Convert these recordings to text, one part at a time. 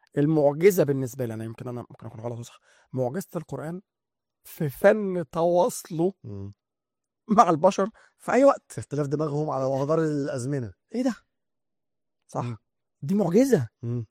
المعجزه بالنسبه لي انا يمكن انا ممكن اكون غلط وصح معجزه القران في فن تواصله مم. مع البشر في اي وقت في اختلاف دماغهم على مدار الازمنه ايه ده صح مم. دي معجزه مم.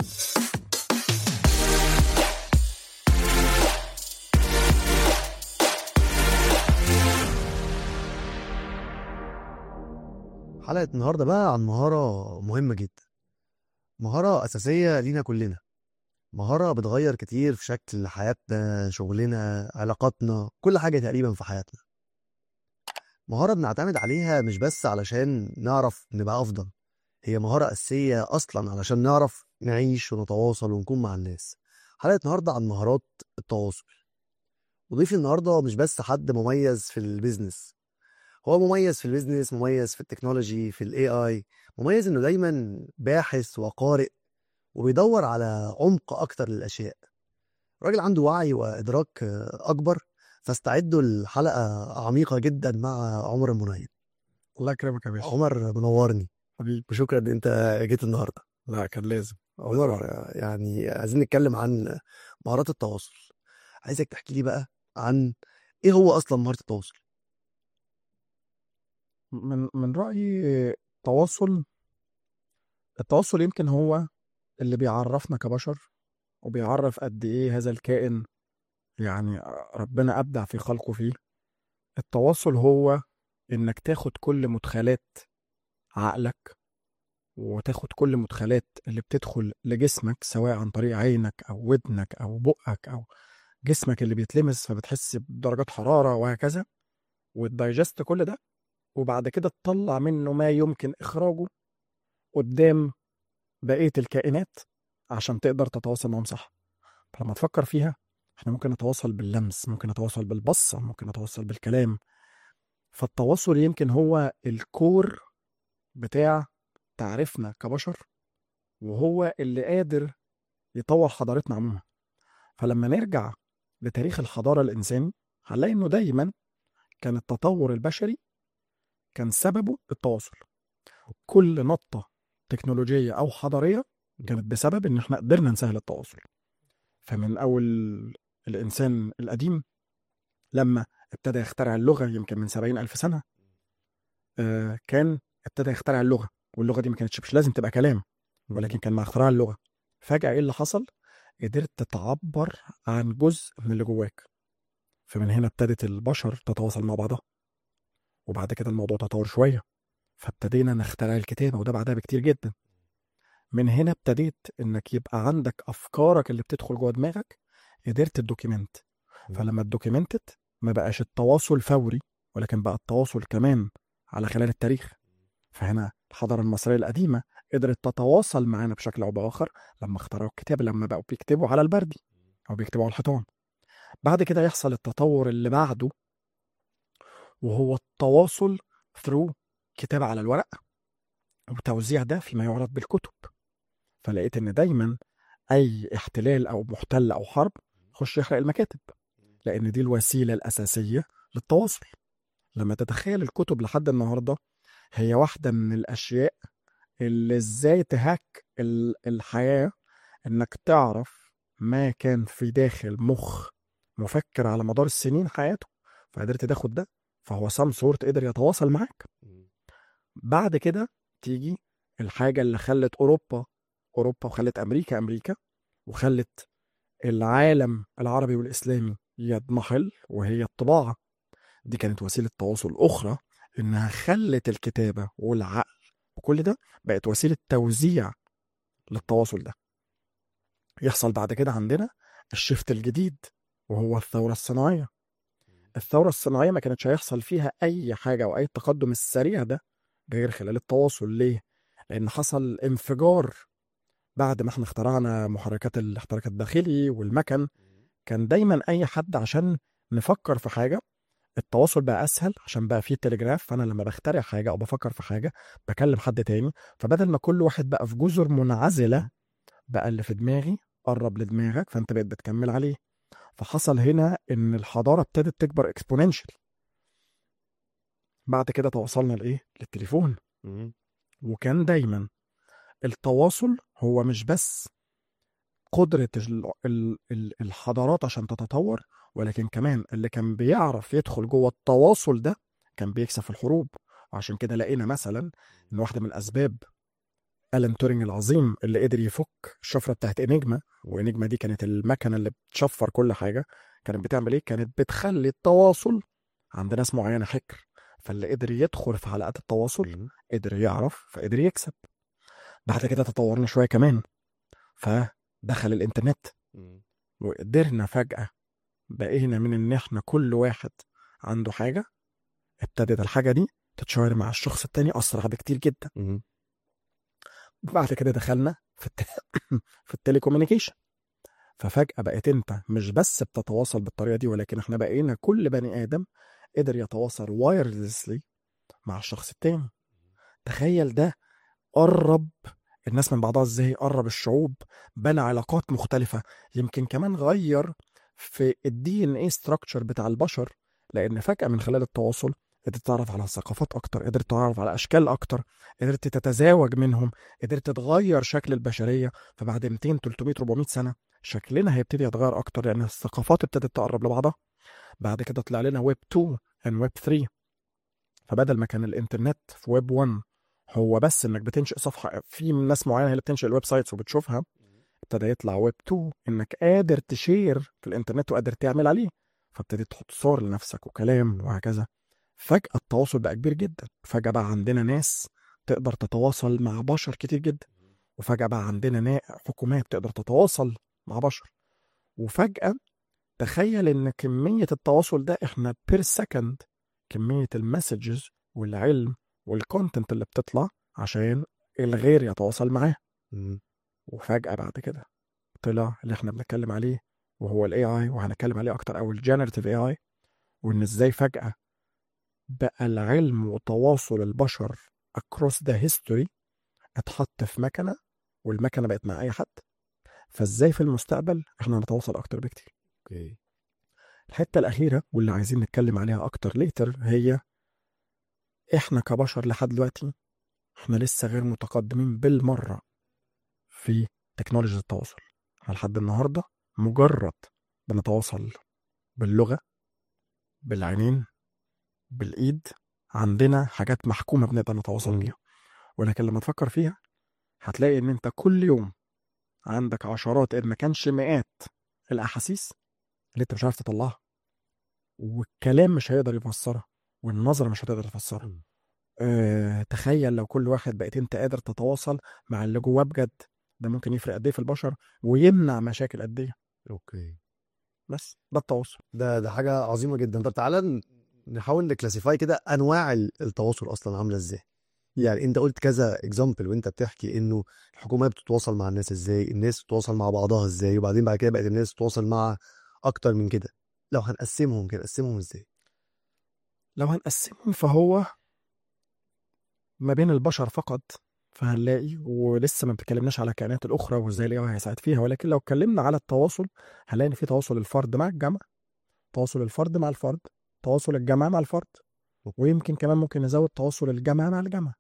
حلقة النهاردة بقى عن مهارة مهمة جدا مهارة أساسية لينا كلنا مهارة بتغير كتير في شكل حياتنا شغلنا علاقاتنا كل حاجة تقريبا في حياتنا مهارة بنعتمد عليها مش بس علشان نعرف نبقى أفضل هي مهارة أساسية أصلا علشان نعرف نعيش ونتواصل ونكون مع الناس حلقة النهاردة عن مهارات التواصل وضيفي النهاردة مش بس حد مميز في البيزنس هو مميز في البيزنس مميز في التكنولوجي في الاي اي مميز انه دايما باحث وقارئ وبيدور على عمق اكتر للاشياء راجل عنده وعي وادراك آه، اكبر فاستعدوا الحلقه عميقه جدا مع عمر المنيب الله يكرمك يا باشا عمر منورني حبيبي وشكرا ان انت جيت النهارده لا كان لازم عمر يعني عايزين نتكلم عن مهارات التواصل عايزك تحكي لي بقى عن ايه هو اصلا مهاره التواصل من من رايي التواصل التواصل يمكن هو اللي بيعرفنا كبشر وبيعرف قد ايه هذا الكائن يعني ربنا ابدع في خلقه فيه التواصل هو انك تاخد كل مدخلات عقلك وتاخد كل مدخلات اللي بتدخل لجسمك سواء عن طريق عينك او ودنك او بقك او جسمك اللي بيتلمس فبتحس بدرجات حرارة وهكذا وتدايجست كل ده وبعد كده تطلع منه ما يمكن إخراجه قدام بقية الكائنات عشان تقدر تتواصل معاهم صح فلما تفكر فيها احنا ممكن نتواصل باللمس ممكن نتواصل بالبصة ممكن نتواصل بالكلام فالتواصل يمكن هو الكور بتاع تعريفنا كبشر وهو اللي قادر يطور حضارتنا عموما فلما نرجع لتاريخ الحضارة الإنساني هنلاقي إنه دايما كان التطور البشري كان سببه التواصل كل نطة تكنولوجية أو حضارية كانت بسبب إن إحنا قدرنا نسهل التواصل فمن أول الإنسان القديم لما ابتدى يخترع اللغة يمكن من سبعين ألف سنة آه، كان ابتدى يخترع اللغة واللغة دي ما كانتش مش لازم تبقى كلام ولكن كان مع اختراع اللغة فجأة إيه اللي حصل؟ قدرت تتعبر عن جزء من اللي جواك فمن هنا ابتدت البشر تتواصل مع بعضها وبعد كده الموضوع تطور شوية فابتدينا نخترع الكتابة وده بعدها بكتير جدا من هنا ابتديت انك يبقى عندك افكارك اللي بتدخل جوه دماغك قدرت تدوكيمنت فلما ادوكيمنتت ما بقاش التواصل فوري ولكن بقى التواصل كمان على خلال التاريخ فهنا الحضارة المصرية القديمة قدرت تتواصل معانا بشكل أو بآخر لما اخترعوا الكتاب لما بقوا بيكتبوا على البردي أو بيكتبوا على الحيطان بعد كده يحصل التطور اللي بعده وهو التواصل ثرو كتابة على الورق وتوزيع ده فيما يعرف بالكتب فلقيت ان دايما اي احتلال او محتل او حرب يخش يحرق المكاتب لان دي الوسيله الاساسيه للتواصل لما تتخيل الكتب لحد النهارده هي واحده من الاشياء اللي ازاي تهك ال- الحياه انك تعرف ما كان في داخل مخ مفكر على مدار السنين حياته فقدرت تاخد ده فهو سام سورت قدر يتواصل معاك بعد كده تيجي الحاجة اللي خلت أوروبا أوروبا وخلت أمريكا أمريكا وخلت العالم العربي والإسلامي يضمحل وهي الطباعة دي كانت وسيلة تواصل أخرى إنها خلت الكتابة والعقل وكل ده بقت وسيلة توزيع للتواصل ده يحصل بعد كده عندنا الشفت الجديد وهو الثورة الصناعية الثورة الصناعية ما كانتش هيحصل فيها أي حاجة أو أي تقدم السريع ده غير خلال التواصل ليه؟ لأن حصل انفجار بعد ما احنا اخترعنا محركات الاحتراق الداخلي والمكن كان دايما أي حد عشان نفكر في حاجة التواصل بقى أسهل عشان بقى فيه تليجراف فأنا لما بخترع حاجة أو بفكر في حاجة بكلم حد تاني فبدل ما كل واحد بقى في جزر منعزلة بقى اللي في دماغي قرب لدماغك فأنت بقيت بتكمل عليه فحصل هنا ان الحضاره ابتدت تكبر اكسبوننشال بعد كده تواصلنا لايه للتليفون وكان دايما التواصل هو مش بس قدرة ال- ال- ال- الحضارات عشان تتطور ولكن كمان اللي كان بيعرف يدخل جوه التواصل ده كان بيكسب في الحروب وعشان كده لقينا مثلا ان واحدة من الاسباب الان تورينج العظيم اللي قدر يفك الشفرة بتاعت انجما وانجما دي كانت المكنة اللي بتشفر كل حاجة كانت بتعمل ايه كانت بتخلي التواصل عند ناس معينة حكر فاللي قدر يدخل في حلقات التواصل مم. قدر يعرف فقدر يكسب بعد كده تطورنا شوية كمان فدخل الانترنت مم. وقدرنا فجأة بقينا من ان احنا كل واحد عنده حاجة ابتدت الحاجة دي تتشاور مع الشخص التاني أسرع بكتير جدا مم. بعد كده دخلنا في الت... في التليكومينيكيشن ففجأة بقيت انت مش بس بتتواصل بالطريقة دي ولكن احنا بقينا كل بني آدم قدر يتواصل وايرلسلي مع الشخص التاني تخيل ده قرب الناس من بعضها ازاي قرب الشعوب بنى علاقات مختلفة يمكن كمان غير في الدي ان اي ستراكشر بتاع البشر لان فجأة من خلال التواصل قدرت تعرف على ثقافات اكتر قدرت تعرف على اشكال اكتر قدرت تتزاوج منهم قدرت تغير شكل البشرية فبعد 200 300 400 سنة شكلنا هيبتدي يتغير اكتر لان الثقافات ابتدت تقرب لبعضها بعد كده طلع لنا ويب 2 and ويب 3 فبدل ما كان الانترنت في ويب 1 هو بس انك بتنشئ صفحه في ناس معينه هي اللي بتنشئ الويب سايتس وبتشوفها ابتدى يطلع ويب 2 انك قادر تشير في الانترنت وقادر تعمل عليه فابتديت تحط صور لنفسك وكلام وهكذا فجاه التواصل بقى كبير جدا فجاه بقى عندنا ناس تقدر تتواصل مع بشر كتير جدا وفجاه بقى عندنا نا- حكومات تقدر تتواصل مع بشر وفجاه تخيل ان كميه التواصل ده احنا بير سكند كميه المسجز والعلم والكونتنت اللي بتطلع عشان الغير يتواصل معاه مم. وفجأة بعد كده طلع اللي احنا بنتكلم عليه وهو الاي اي وهنتكلم عليه اكتر او الجنراتيف اي اي وان ازاي فجأة بقى العلم وتواصل البشر across the history اتحط في مكنة والمكنة بقت مع اي حد فازاي في المستقبل احنا هنتواصل اكتر بكتير اوكي الحتة الأخيرة واللي عايزين نتكلم عليها أكتر ليتر هي إحنا كبشر لحد دلوقتي إحنا لسه غير متقدمين بالمرة في تكنولوجيا التواصل إحنا لحد النهاردة مجرد بنتواصل باللغة بالعينين بالإيد عندنا حاجات محكومة بنقدر نتواصل مم. بيها ولكن لما تفكر فيها هتلاقي إن أنت كل يوم عندك عشرات إن ما كانش مئات الأحاسيس اللي أنت مش عارف تطلعها والكلام مش هيقدر يفسرها والنظرة مش هتقدر تفسرها مم. أه تخيل لو كل واحد بقيت انت قادر تتواصل مع اللي جواه بجد ده ممكن يفرق قد ايه في البشر ويمنع مشاكل قد ايه اوكي بس ده التواصل ده ده حاجه عظيمه جدا طب تعالى ن- نحاول نكلاسيفاي كده انواع ال- التواصل اصلا عامله ازاي يعني انت قلت كذا اكزامبل وانت بتحكي انه الحكومات بتتواصل مع الناس ازاي الناس بتتواصل مع بعضها ازاي وبعدين بعد كده بقت الناس تتواصل مع اكتر من كده لو هنقسمهم كده نقسمهم ازاي لو هنقسمهم فهو ما بين البشر فقط فهنلاقي ولسه ما بتكلمناش على الكائنات الاخرى وازاي الاي هيساعد فيها ولكن لو اتكلمنا على التواصل هنلاقي ان في تواصل الفرد مع الجمع تواصل الفرد مع الفرد تواصل الجماعه مع الفرد ويمكن كمان ممكن نزود تواصل الجماعه مع الجماعه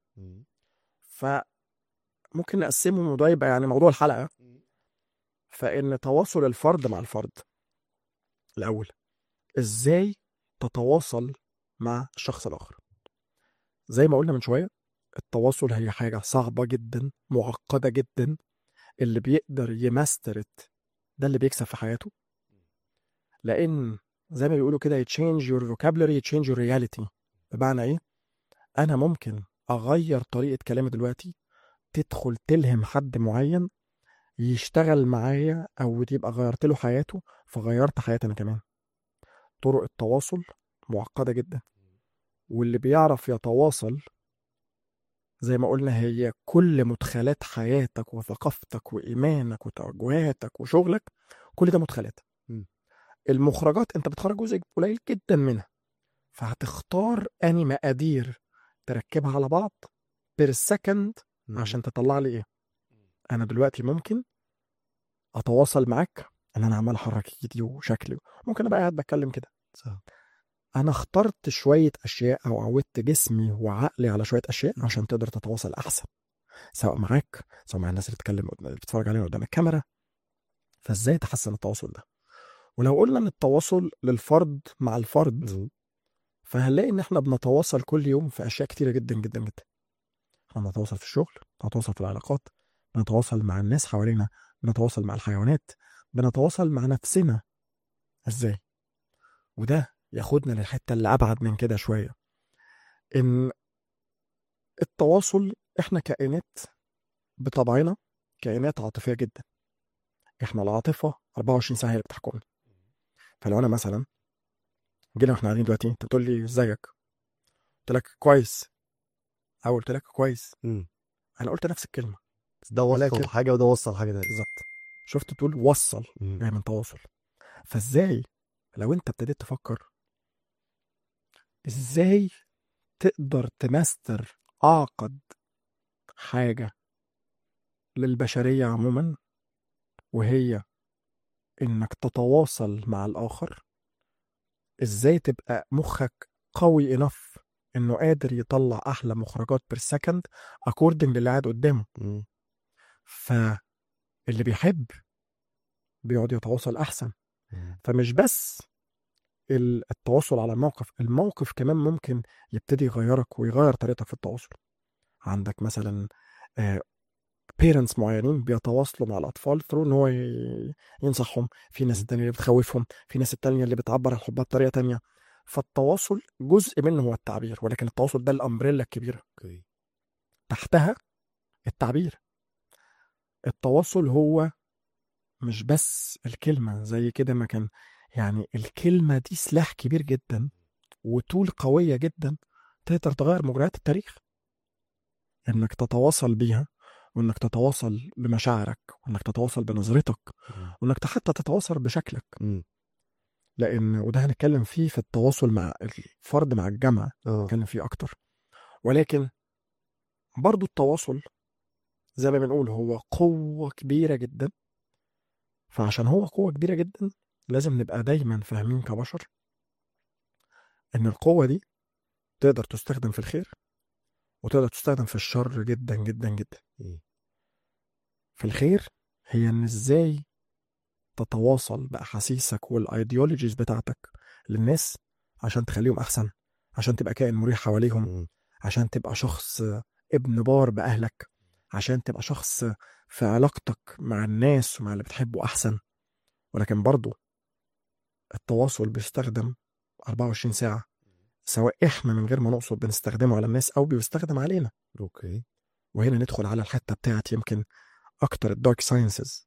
فممكن نقسمه الموضوع يبقى يعني موضوع الحلقه فان تواصل الفرد مع الفرد الاول ازاي تتواصل مع الشخص الاخر زي ما قلنا من شويه التواصل هي حاجه صعبه جدا معقده جدا اللي بيقدر يماسترت ده اللي بيكسب في حياته لان زي ما بيقولوا كده change your vocabulary change your reality بمعنى ايه انا ممكن اغير طريقه كلامي دلوقتي تدخل تلهم حد معين يشتغل معايا او يبقى غيرت له حياته فغيرت حياتي انا كمان طرق التواصل معقده جدا واللي بيعرف يتواصل زي ما قلنا هي كل مدخلات حياتك وثقافتك وإيمانك وتوجهاتك وشغلك كل ده مدخلات م. المخرجات انت بتخرج جزء قليل جدا منها فهتختار اني مقادير تركبها على بعض بير سكند عشان تطلع لي ايه انا دلوقتي ممكن اتواصل معاك ان انا عمال احرك ايدي وشكلي ممكن ابقى قاعد بتكلم كده صح. انا اخترت شويه اشياء او عودت جسمي وعقلي على شويه اشياء عشان تقدر تتواصل احسن سواء معاك سواء مع الناس اللي بتتكلم اللي بتتفرج علينا قدام الكاميرا فازاي تحسن التواصل ده ولو قلنا ان التواصل للفرد مع الفرد مم. فهنلاقي ان احنا بنتواصل كل يوم في اشياء كتيره جدا جدا جدا احنا بنتواصل في الشغل بنتواصل في العلاقات بنتواصل مع الناس حوالينا بنتواصل مع الحيوانات بنتواصل مع نفسنا ازاي وده ياخدنا للحته اللي ابعد من كده شويه ان التواصل احنا كائنات بطبعنا كائنات عاطفيه جدا احنا العاطفه 24 ساعه هي اللي بتحكمنا فلو انا مثلا جينا واحنا قاعدين دلوقتي انت بتقول لي ازيك قلت لك كويس او قلت لك كويس مم. انا قلت نفس الكلمه بس ده وصل ولكن- حاجه وده وصل حاجه تانية بالظبط شفت تقول وصل مم. جاي من تواصل فازاي لو انت ابتديت تفكر ازاي تقدر تماستر اعقد حاجه للبشريه عموما وهي انك تتواصل مع الاخر ازاي تبقى مخك قوي انف انه قادر يطلع احلى مخرجات بير سكند اكوردنج للي قاعد قدامه مم. فاللي بيحب بيقعد يتواصل احسن مم. فمش بس ال- التواصل على الموقف الموقف كمان ممكن يبتدي يغيرك ويغير طريقتك في التواصل عندك مثلا بيرنتس معينين بيتواصلوا مع الاطفال ثرو ان هو ي- ينصحهم في ناس التانية اللي بتخوفهم في ناس التانية اللي بتعبر عن حبها بطريقه تانية فالتواصل جزء منه هو التعبير ولكن التواصل ده الامبريلا الكبيره اوكي تحتها التعبير التواصل هو مش بس الكلمة زي كده ما كان يعني الكلمة دي سلاح كبير جدا وتول قوية جدا تقدر تغير مجريات التاريخ انك تتواصل بيها وانك تتواصل بمشاعرك وانك تتواصل بنظرتك مم. وانك حتى تتواصل بشكلك مم. لان وده هنتكلم فيه في التواصل مع الفرد مع الجامعة اه نتكلم فيه اكتر ولكن برضو التواصل زي ما بنقول هو قوة كبيرة جدا فعشان هو قوة كبيرة جدا لازم نبقى دايما فاهمين كبشر ان القوة دي تقدر تستخدم في الخير وتقدر تستخدم في الشر جدا جدا جدا مم. في الخير هي ان ازاي تتواصل باحاسيسك والايديولوجيز بتاعتك للناس عشان تخليهم احسن عشان تبقى كائن مريح حواليهم مم. عشان تبقى شخص ابن بار باهلك عشان تبقى شخص في علاقتك مع الناس ومع اللي بتحبه احسن ولكن برضو التواصل بيستخدم 24 ساعة سواء احنا من غير ما نقصد بنستخدمه على الناس او بيستخدم علينا اوكي وهنا ندخل على الحتة بتاعت يمكن اكتر الدارك ساينسز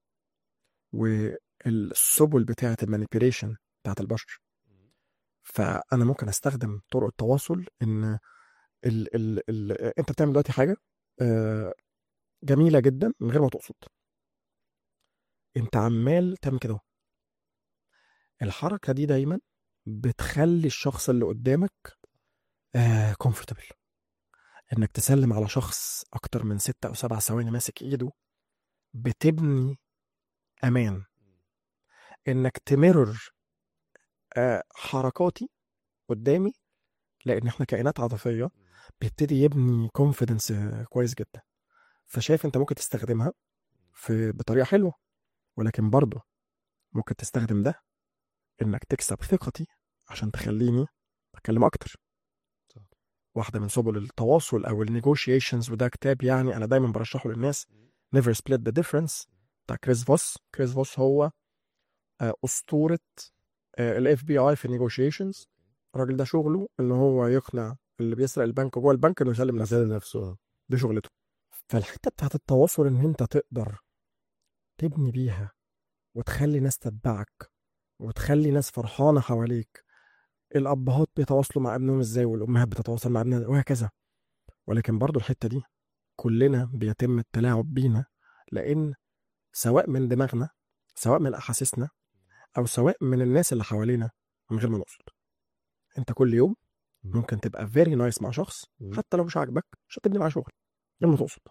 والسبل بتاعت المانيبيوليشن بتاعت البشر فانا ممكن استخدم طرق التواصل ان ال ال ال انت بتعمل دلوقتي حاجه آه، جميله جدا من غير ما تقصد انت عمال تعمل كده أهو. الحركه دي دايما بتخلي الشخص اللي قدامك كومفورتبل انك تسلم على شخص اكتر من ستة او سبع ثواني ماسك ايده بتبني امان انك تمرر آه، حركاتي قدامي لان احنا كائنات عاطفيه بيبتدي يبني كونفيدنس كويس جدا فشايف انت ممكن تستخدمها في بطريقه حلوه ولكن برضه ممكن تستخدم ده انك تكسب ثقتي عشان تخليني اتكلم اكتر صح. واحده من سبل التواصل او النيجوشيشنز وده كتاب يعني انا دايما برشحه للناس Never Split the Difference بتاع كريس فوس كريس فوس هو آه، اسطوره الاف بي اي في النيجوشيشنز الراجل ده شغله ان هو يقنع اللي بيسرق البنك جوه البنك انه يسلم نفسه مثال نفسه اه دي شغلته فالحته بتاعت التواصل ان انت تقدر تبني بيها وتخلي ناس تتبعك وتخلي ناس فرحانه حواليك الابهات بيتواصلوا مع ابنهم ازاي والامهات بتتواصل مع ابنها وهكذا ولكن برضو الحته دي كلنا بيتم التلاعب بينا لان سواء من دماغنا سواء من احاسيسنا او سواء من الناس اللي حوالينا من غير ما نقصد انت كل يوم ممكن تبقى فيري نايس مع شخص مم. حتى لو مش عاجبك مش هتبني معاه شغل من غير ما تقصد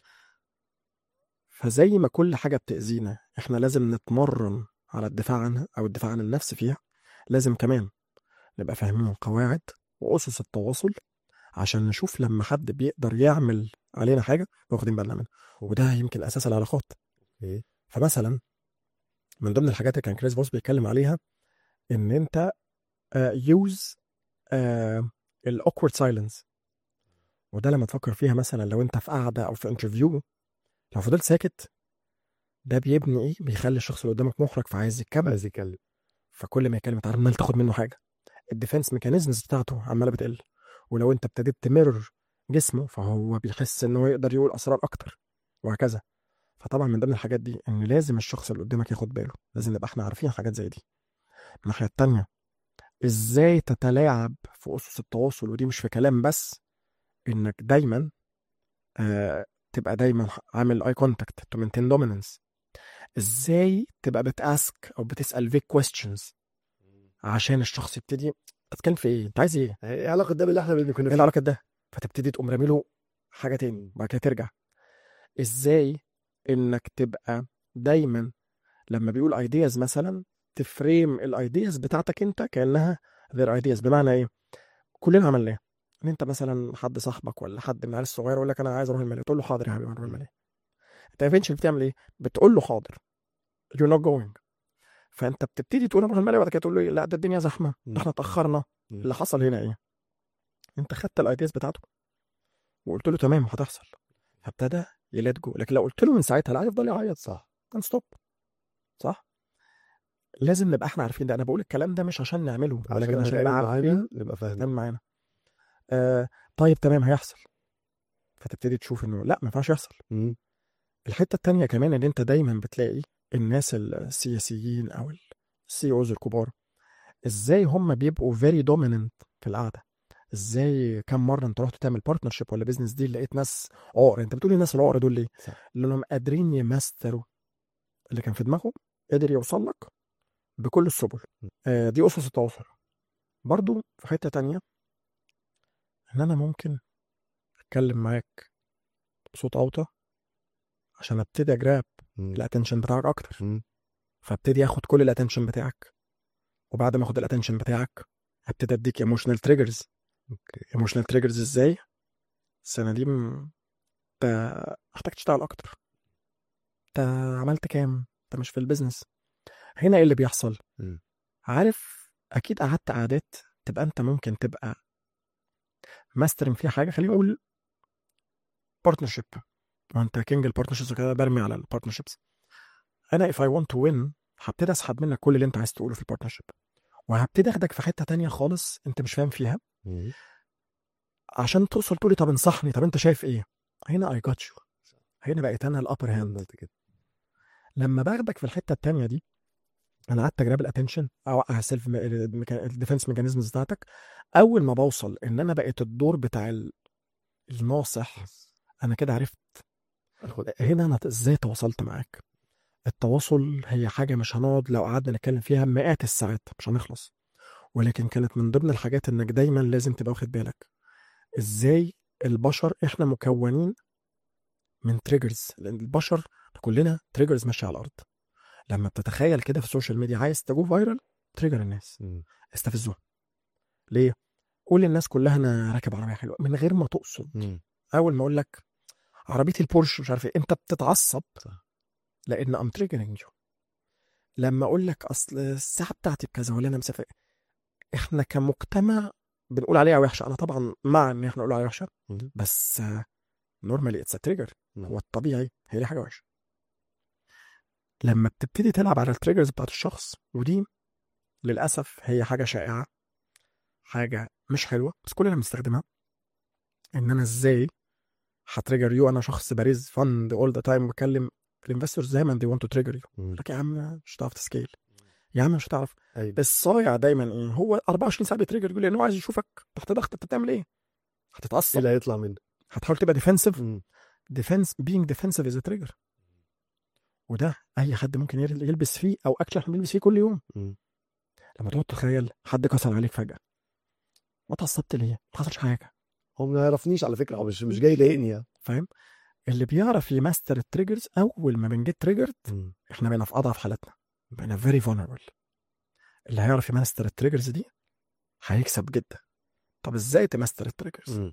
فزي ما كل حاجه بتاذينا احنا لازم نتمرن على الدفاع عنها او الدفاع عن النفس فيها لازم كمان نبقى فاهمين قواعد واسس التواصل عشان نشوف لما حد بيقدر يعمل علينا حاجه واخدين بالنا منها وده يمكن اساس العلاقات اوكي فمثلا من ضمن الحاجات اللي كان كريس فوس بيتكلم عليها ان انت يوز الاوكورد سايلنس وده لما تفكر فيها مثلا لو انت في قعده او في انترفيو لو فضلت ساكت ده بيبني ايه بيخلي الشخص اللي قدامك محرج فعايز يتكلم عايز يتكلم فكل ما يتكلم انت عارف ان تاخد منه حاجه الديفنس ميكانيزمز بتاعته عماله بتقل ولو انت ابتديت تمرر جسمه فهو بيحس ان هو يقدر يقول اسرار اكتر وهكذا فطبعا من ضمن الحاجات دي ان لازم الشخص اللي قدامك ياخد باله لازم نبقى احنا عارفين حاجات زي دي الناحيه التانيه ازاي تتلاعب في اسس التواصل ودي مش في كلام بس انك دايما آه تبقى دايما عامل اي كونتاكت تو مينتين دوميننس ازاي تبقى بتاسك او بتسال فيك كويستشنز عشان الشخص يبتدي اتكلم في ايه انت عايز ايه ايه علاقه ده باللي احنا كنا ايه فيه العلاقه ده فتبتدي تقوم رامي له حاجه تاني وبعد كده ترجع ازاي انك تبقى دايما لما بيقول ايدياز مثلا تفريم الايدياز بتاعتك انت كانها their ايدياز بمعنى ايه كلنا عملناها ان انت مثلا حد صاحبك ولا حد من العيال الصغير يقول لك انا عايز اروح الماليه تقول له حاضر يا حبيبي هنروح الماليه انت ايفنشلي بتعمل ايه بتقول له حاضر you're not going فانت بتبتدي تقول انا اروح الماليه وبعد كده تقول له إيه؟ لا ده الدنيا زحمه مم. ده احنا اتاخرنا مم. اللي حصل هنا ايه انت خدت الايدياز بتاعته وقلت له تمام هتحصل فابتدى يلات جو لكن لو قلت له من ساعتها لا هيفضل يعيط صح كان ستوب صح لازم نبقى احنا عارفين ده انا بقول الكلام ده مش عشان نعمله ولكن عشان نبقى هتعمل عارفين معانا نبقى فاهمين تمام معانا آه طيب تمام هيحصل فتبتدي تشوف انه لا ما ينفعش يحصل مم. الحته التانية كمان ان انت دايما بتلاقي الناس السياسيين او السي اوز الكبار ازاي هم بيبقوا فيري دوميننت في القعده ازاي كم مره انت رحت تعمل بارتنرشيب ولا بيزنس ديل لقيت ناس عقر انت بتقول الناس العقر دول ليه؟ صح. لانهم قادرين يماستروا اللي كان في دماغهم قدر يوصل لك بكل السبل آه دي اسس التواصل برضو في حته تانية ان انا ممكن اتكلم معاك بصوت اوطى عشان ابتدي اجراب مم. الاتنشن بتاعك اكتر مم. فابتدي اخد كل الاتنشن بتاعك وبعد ما اخد الاتنشن بتاعك هبتدي اديك ايموشنال تريجرز اوكي ايموشنال تريجرز ازاي السنه دي م- انت محتاج تشتغل اكتر انت عملت كام انت مش في البيزنس هنا ايه اللي بيحصل مم. عارف اكيد قعدت قعدات تبقى انت ممكن تبقى ماسترين فيها حاجه خليني اقول بارتنرشيب وانت كينج البارتنرشيبس كده برمي على البارتنرشيبس انا if I want to win هبتدي اسحب منك كل اللي انت عايز تقوله في البارتنرشيب وهبتدي اخدك في حته تانية خالص انت مش فاهم فيها مم. عشان توصل تقولي طب انصحني طب انت شايف ايه هنا اي جات يو هنا بقيت انا الابر هاند عملت كده لما باخدك في الحته التانية دي انا قعدت اجراب الاتنشن اوقع السيلف الديفنس ميكانيزمز بتاعتك اول ما بوصل ان انا بقيت الدور بتاع ال- الناصح انا كده عرفت اخد هنا انا ازاي تواصلت معاك التواصل هي حاجه مش هنقعد لو قعدنا نتكلم فيها مئات الساعات مش هنخلص ولكن كانت من ضمن الحاجات انك دايما لازم تبقى واخد بالك ازاي البشر احنا مكونين من تريجرز لان البشر كلنا تريجرز ماشيه على الارض لما بتتخيل كده في السوشيال ميديا عايز تجو فايرال تريجر الناس مم. استفزوها ليه قول للناس كلها انا راكب عربيه حلوه من غير ما تقصد مم. اول ما اقول لك عربيتي البورش مش عارف ايه انت بتتعصب صح. لان ام تريجرنج يو لما اقول لك اصل الساعه بتاعتي بكذا ولا انا مسافر احنا كمجتمع بنقول عليها وحشه انا طبعا مع ان احنا نقول عليها وحشه مم. بس نورمالي اتس تريجر مم. هو الطبيعي هي دي حاجه وحشه لما بتبتدي تلعب على التريجرز بتاعت الشخص ودي للاسف هي حاجه شائعه حاجه مش حلوه بس كلنا بنستخدمها ان انا ازاي هتريجر يو انا شخص باريز فند اول ذا تايم بكلم الانفستورز دايما دي ونت تو تريجر يو مم. لك يا عم مش هتعرف تسكيل يا عم مش هتعرف ايوه الصايع دايما ايه هو 24 ساعه بيتريجر يقول لان هو عايز يشوفك تحت ضغط انت بتعمل ايه ايه هتتعصب اللي هيطلع منه هتحاول تبقى ديفensive مم. ديفنس بينج ديفنسيف از تريجر وده اي حد ممكن يل- يلبس فيه او اكشن احنا بنلبس فيه كل يوم مم. لما تقعد تتخيل حد كسر عليك فجاه ما اتعصبت ليه؟ ما حصلش حاجه هو ما يعرفنيش على فكره هو مش مش جاي يضايقني يعني فاهم؟ اللي بيعرف يماستر التريجرز اول ما بنجيت تريجرد مم. احنا بقينا في اضعف حالاتنا بقينا فيري فولنربل اللي هيعرف يماستر التريجرز دي هيكسب جدا طب ازاي تماستر التريجرز؟ مم.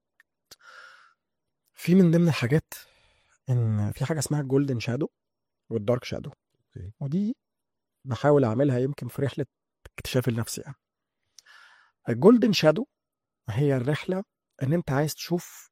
في من ضمن الحاجات ان في حاجه اسمها جولدن شادو والدارك شادو أوكي. ودي بحاول اعملها يمكن في رحله اكتشاف النفس يعني الجولدن شادو هي الرحله ان انت عايز تشوف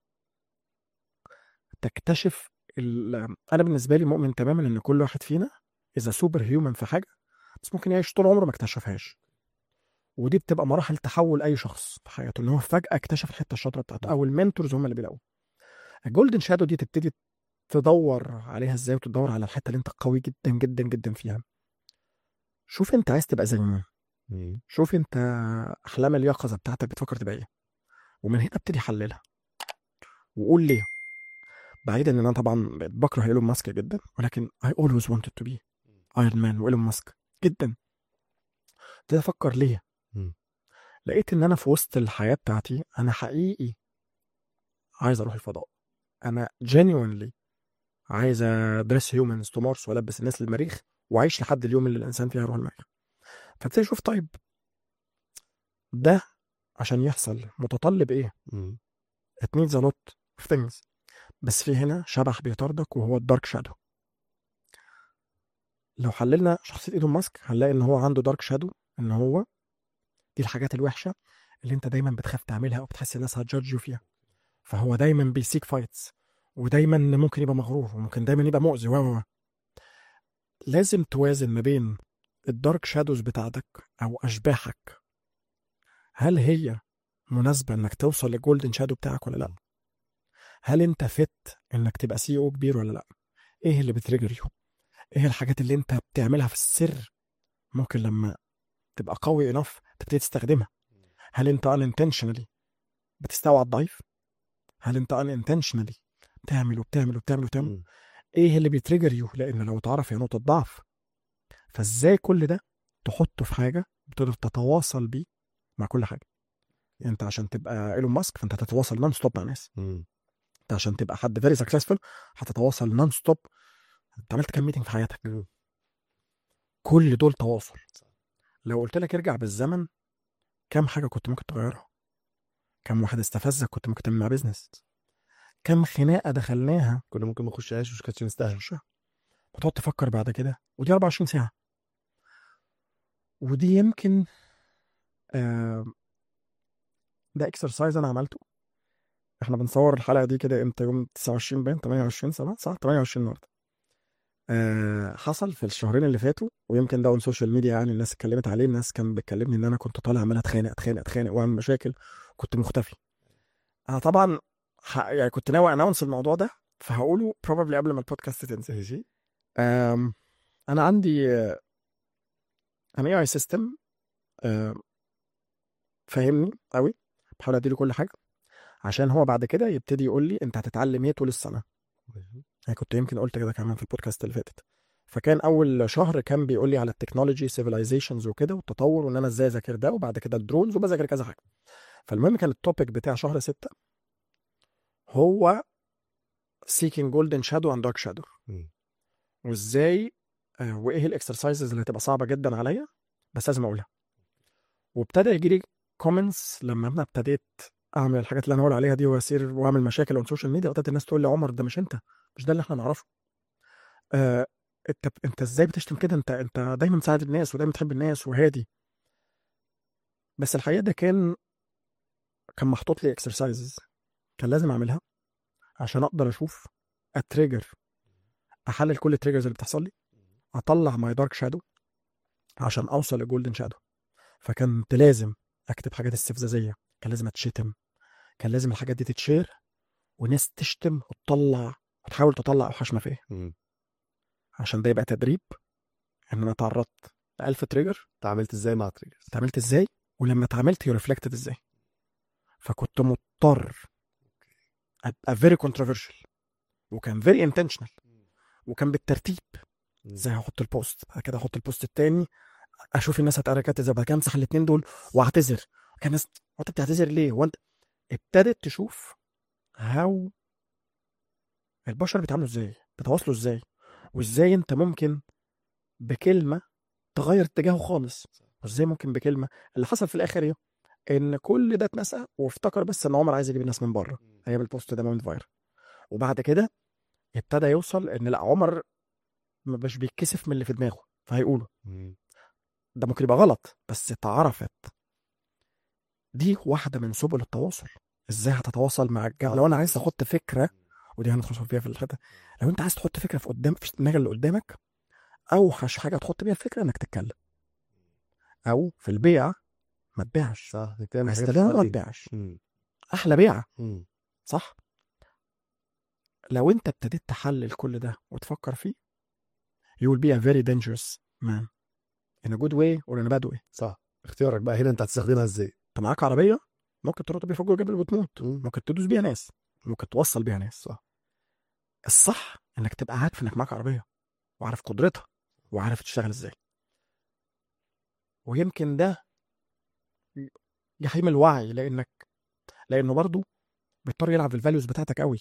تكتشف ال... انا بالنسبه لي مؤمن تماما ان كل واحد فينا اذا سوبر هيومن في حاجه بس ممكن يعيش طول عمره ما اكتشفهاش ودي بتبقى مراحل تحول اي شخص في حياته ان هو فجاه اكتشف الحته الشاطره بتاعته او المنتورز هم اللي بيلاقوه الجولدن شادو دي تبتدي تدور عليها ازاي وتدور على الحته اللي انت قوي جدا جدا جدا فيها شوف انت عايز تبقى زي مين مم. شوف انت احلام اليقظه بتاعتك بتفكر تبقى ايه ومن هنا ابتدي حللها وقول ليه بعيدا ان انا طبعا بقيت بكره ايلون ماسك جدا ولكن I always wanted to be ايرون مان وايلون ماسك جدا ابتدي افكر ليه مم. لقيت ان انا في وسط الحياه بتاعتي انا حقيقي عايز اروح الفضاء انا genuinely عايز ادرس هيومنز تو مارس والبس الناس للمريخ واعيش لحد اليوم اللي الانسان فيه هيروح المريخ فابتدي اشوف طيب ده عشان يحصل متطلب ايه مم. it needs a lot of things بس في هنا شبح بيطاردك وهو الدارك شادو لو حللنا شخصية ايلون ماسك هنلاقي ان هو عنده دارك شادو ان هو دي الحاجات الوحشة اللي انت دايما بتخاف تعملها او بتحس الناس هتجادجوا فيها فهو دايما بيسيك فايتس ودايما ممكن يبقى مغرور وممكن دايما يبقى مؤذي و و و. لازم توازن ما بين الدارك شادوز بتاعتك او اشباحك هل هي مناسبة انك توصل للجولدن شادو بتاعك ولا لا هل انت فت انك تبقى سي او كبير ولا لا ايه اللي بتريجر يو ايه الحاجات اللي انت بتعملها في السر ممكن لما تبقى قوي انف تبتدي تستخدمها هل انت unintentionally بتستوعب الضعيف هل انت unintentionally بتعمل وبتعمل وبتعمل وبتعمل مم. ايه اللي بيتريجر يو لان لو اتعرف هي نقطه ضعف فازاي كل ده تحطه في حاجه بتقدر تتواصل بيه مع كل حاجه يعني انت عشان تبقى ايلون ماسك فانت هتتواصل نون ستوب مع ناس مم. انت عشان تبقى حد فيري سكسسفول هتتواصل نون ستوب انت عملت كام ميتنج في حياتك مم. كل دول تواصل لو قلت لك ارجع بالزمن كام حاجه كنت ممكن تغيرها كم واحد استفزك كنت ممكن تعمل معاه بيزنس كم خناقه دخلناها كنا ممكن ما نخشهاش ومش كانتش مستاهله مش وتقعد تفكر بعد كده ودي 24 ساعة ودي يمكن آه ده اكسرسايز انا عملته احنا بنصور الحلقة دي كده امتى يوم 29 باين 28 7 صح 28 النهارده آه حصل في الشهرين اللي فاتوا ويمكن ده اون سوشيال ميديا يعني الناس اتكلمت عليه الناس كان بتكلمني ان انا كنت طالع عمال اتخانق اتخانق اتخانق واعمل مشاكل كنت مختفي انا طبعا ح... يعني كنت ناوي اناونس الموضوع ده فهقوله probably قبل ما البودكاست تنزل ماشي أم، انا عندي آه، انا اي اي سيستم فاهمني قوي بحاول اديله كل حاجه عشان هو بعد كده يبتدي يقول لي انت هتتعلم ايه طول السنه يعني كنت يمكن قلت كده كمان في البودكاست اللي فاتت فكان اول شهر كان بيقول لي على التكنولوجي سيفيلايزيشنز وكده والتطور وان انا ازاي اذاكر ده وبعد كده الدرونز وبذاكر كذا حاجه فالمهم كان التوبيك بتاع شهر ستة هو seeking golden shadow and dark shadow مم. وازاي آه، وايه الاكسرسايزز اللي هتبقى صعبه جدا عليا بس لازم اقولها وابتدى يجي لي كومنتس لما انا ابتديت اعمل الحاجات اللي انا بقول عليها دي واسير واعمل مشاكل اون سوشيال ميديا ابتدت الناس تقول لي عمر ده مش انت مش ده اللي احنا نعرفه آه انت انت ازاي بتشتم كده انت انت دايما مساعد الناس ودايما بتحب الناس وهادي بس الحقيقه ده كان كان محطوط لي اكسرسايزز كان لازم اعملها عشان اقدر اشوف اتريجر احلل كل التريجرز اللي بتحصل لي اطلع ماي دارك شادو عشان اوصل لجولدن شادو فكنت لازم اكتب حاجات استفزازيه كان لازم اتشتم كان لازم الحاجات دي تتشير وناس تشتم وتطلع وتحاول تطلع اوحش ما فيها مم. عشان ده يبقى تدريب ان انا اتعرضت ل 1000 تريجر اتعاملت ازاي مع تريجرز اتعاملت ازاي ولما اتعاملت ريفلكتد ازاي فكنت مضطر ابقى فيري كونتروفيرشال وكان فيري انتشنال وكان بالترتيب ازاي هحط البوست بعد كده احط البوست التاني اشوف الناس هتركات ازاي بعد كده امسح الاثنين دول واعتذر كان الناس هو انت بتعتذر ليه هو انت ابتدت تشوف هاو البشر بيتعاملوا ازاي بيتواصلوا ازاي وازاي انت ممكن بكلمه تغير اتجاهه خالص وازاي ممكن بكلمه اللي حصل في الاخر ايه ان كل ده اتنسى وافتكر بس ان عمر عايز يجيب الناس من بره ايام البوست ده مومنت فايرال وبعد كده ابتدى يوصل ان لا عمر مش بيتكسف من اللي في دماغه فهيقوله مم. ده ممكن يبقى غلط بس اتعرفت دي واحده من سبل التواصل ازاي هتتواصل مع الجامعه لو انا عايز احط فكره ودي هندخل فيها في الحته لو انت عايز تحط فكره في قدام في دماغ اللي قدامك اوحش حاجه تحط بيها الفكره انك تتكلم او في البيع ما تبيعش صح نتكلم عايز حاجات تبيع ما تودي. تبيعش مم. احلى بيعه مم. صح لو انت ابتديت تحلل كل ده وتفكر فيه you will be a very dangerous man in a good way or in a bad way صح اختيارك بقى هنا انت هتستخدمها ازاي انت معاك عربيه ممكن ترد بيها فوق الجبل وتموت مم. ممكن تدوس بيها ناس ممكن توصل بيها ناس صح الصح انك تبقى عارف انك معاك عربيه وعارف قدرتها وعارف تشتغل ازاي ويمكن ده جحيم الوعي لانك لانه برضه بيضطر يلعب في الفاليوز بتاعتك قوي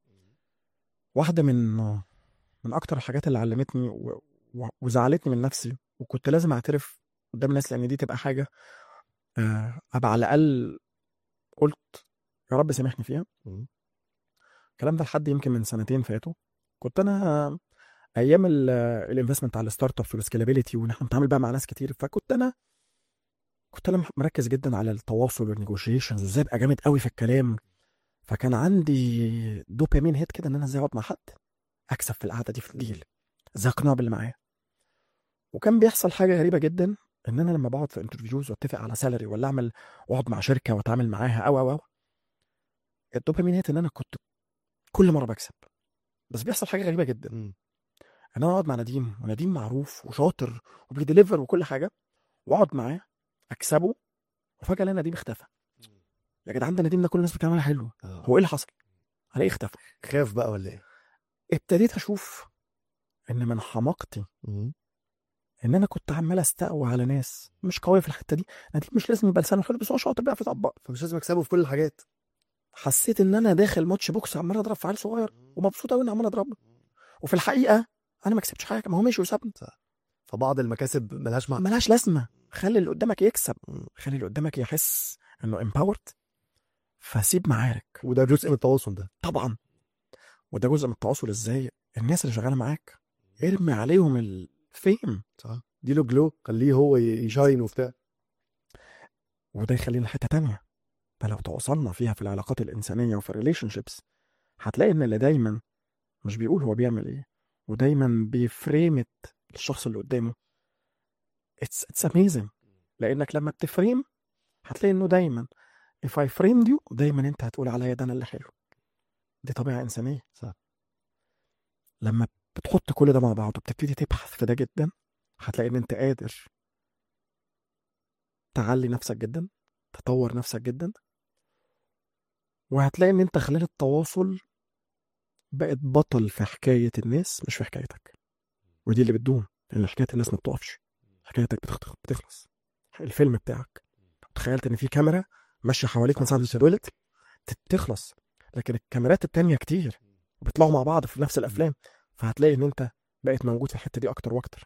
واحده من من اكتر الحاجات اللي علمتني و... و... وزعلتني من نفسي وكنت لازم اعترف قدام الناس لان دي تبقى حاجه آه، ابقى على الاقل قلت يا رب سامحني فيها مم. الكلام ده لحد يمكن من سنتين فاتوا كنت انا ايام الانفستمنت على الستارت ابس والسكيلابيلتي وان احنا بنتعامل بقى مع ناس كتير فكنت انا كنت انا مركز جدا على التواصل والنيجوشيشنز وازاي ابقى جامد قوي في الكلام فكان عندي دوبامين هيت كده ان انا ازاي اقعد مع حد اكسب في القعده دي في الديل ازاي اقنعه باللي معايا وكان بيحصل حاجه غريبه جدا ان انا لما بقعد في انترفيوز واتفق على سالري ولا اعمل واقعد مع شركه واتعامل معاها او او او الدوبامين هيت ان انا كنت كل مره بكسب بس بيحصل حاجه غريبه جدا مم. ان انا اقعد مع نديم ونديم معروف وشاطر وبيديليفر وكل حاجه واقعد معاه اكسبه وفجاه الاقي نديم اختفى يا جدعان ده نديم ده كل الناس بتتكلم عليه حلو آه. هو ايه اللي حصل؟ الاقيه اختفى خاف بقى ولا ايه ابتديت اشوف ان من حماقتي مم. ان انا كنت عمال استقوى على ناس مش قويه في الحته دي نديم مش لازم يبقى لسانه حلو بس هو شاطر بقى في يطبق فمش لازم اكسبه في كل الحاجات حسيت ان انا داخل ماتش بوكس عمال اضرب في عيل صغير ومبسوط قوي اني عمال اضربه وفي الحقيقه انا ما كسبتش حاجه ما هو ماشي وسابني فبعض المكاسب ملهاش معنى ملهاش لازمه خلي اللي قدامك يكسب مم. خلي اللي قدامك يحس انه امباورد فسيب معارك وده جزء من التواصل ده طبعا وده جزء من التواصل ازاي الناس اللي شغاله معاك ارمي عليهم الفيم صح دي له جلو خليه هو ي- يشاين وبتاع وده يخلينا حته تانية ده لو تواصلنا فيها في العلاقات الانسانيه وفي الريليشن شيبس هتلاقي ان اللي دايما مش بيقول هو بيعمل ايه ودايما بيفريمت الشخص اللي قدامه اتس اتس اميزنج لانك لما بتفريم هتلاقي انه دايما if I framed you دايما انت هتقول عليا ده انا اللي حلو دي طبيعه انسانيه صح. لما بتحط كل ده مع بعض وبتبتدي تبحث في ده جدا هتلاقي ان انت قادر تعلي نفسك جدا تطور نفسك جدا وهتلاقي ان انت خلال التواصل بقت بطل في حكاية الناس مش في حكايتك ودي اللي بتدوم لان حكاية الناس ما بتقفش حكايتك بتخ- بتخلص الفيلم بتاعك تخيلت ان في كاميرا ماشية حواليك من ساعة ما اتولدت ت- تخلص لكن الكاميرات التانية كتير وبيطلعوا مع بعض في نفس الافلام فهتلاقي ان انت بقيت موجود في الحتة دي اكتر واكتر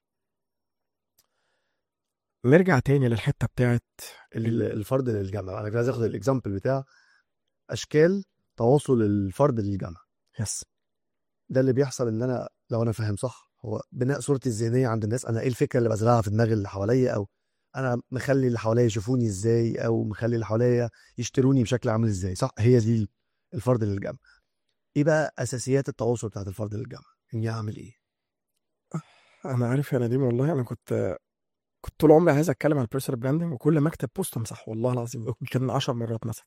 نرجع تاني للحتة بتاعت ال- ال- الفرد للجامعه انا كنت عايز اخد الاكزامبل بتاع اشكال تواصل الفرد للجامعه يس ده اللي بيحصل ان انا لو انا فاهم صح هو بناء صورتي الذهنيه عند الناس انا ايه الفكره اللي بزرعها في دماغ اللي حواليا او انا مخلي اللي حواليا يشوفوني ازاي او مخلي اللي حواليا يشتروني بشكل عامل ازاي صح هي دي الفرد للجامعه ايه بقى اساسيات التواصل بتاعت الفرد للجامعه اني اعمل ايه انا عارف يا نديم والله انا كنت كنت طول عمري عايز اتكلم عن البيرسونال براندنج وكل ما اكتب بوست امسحه والله العظيم كان 10 مرات مثلا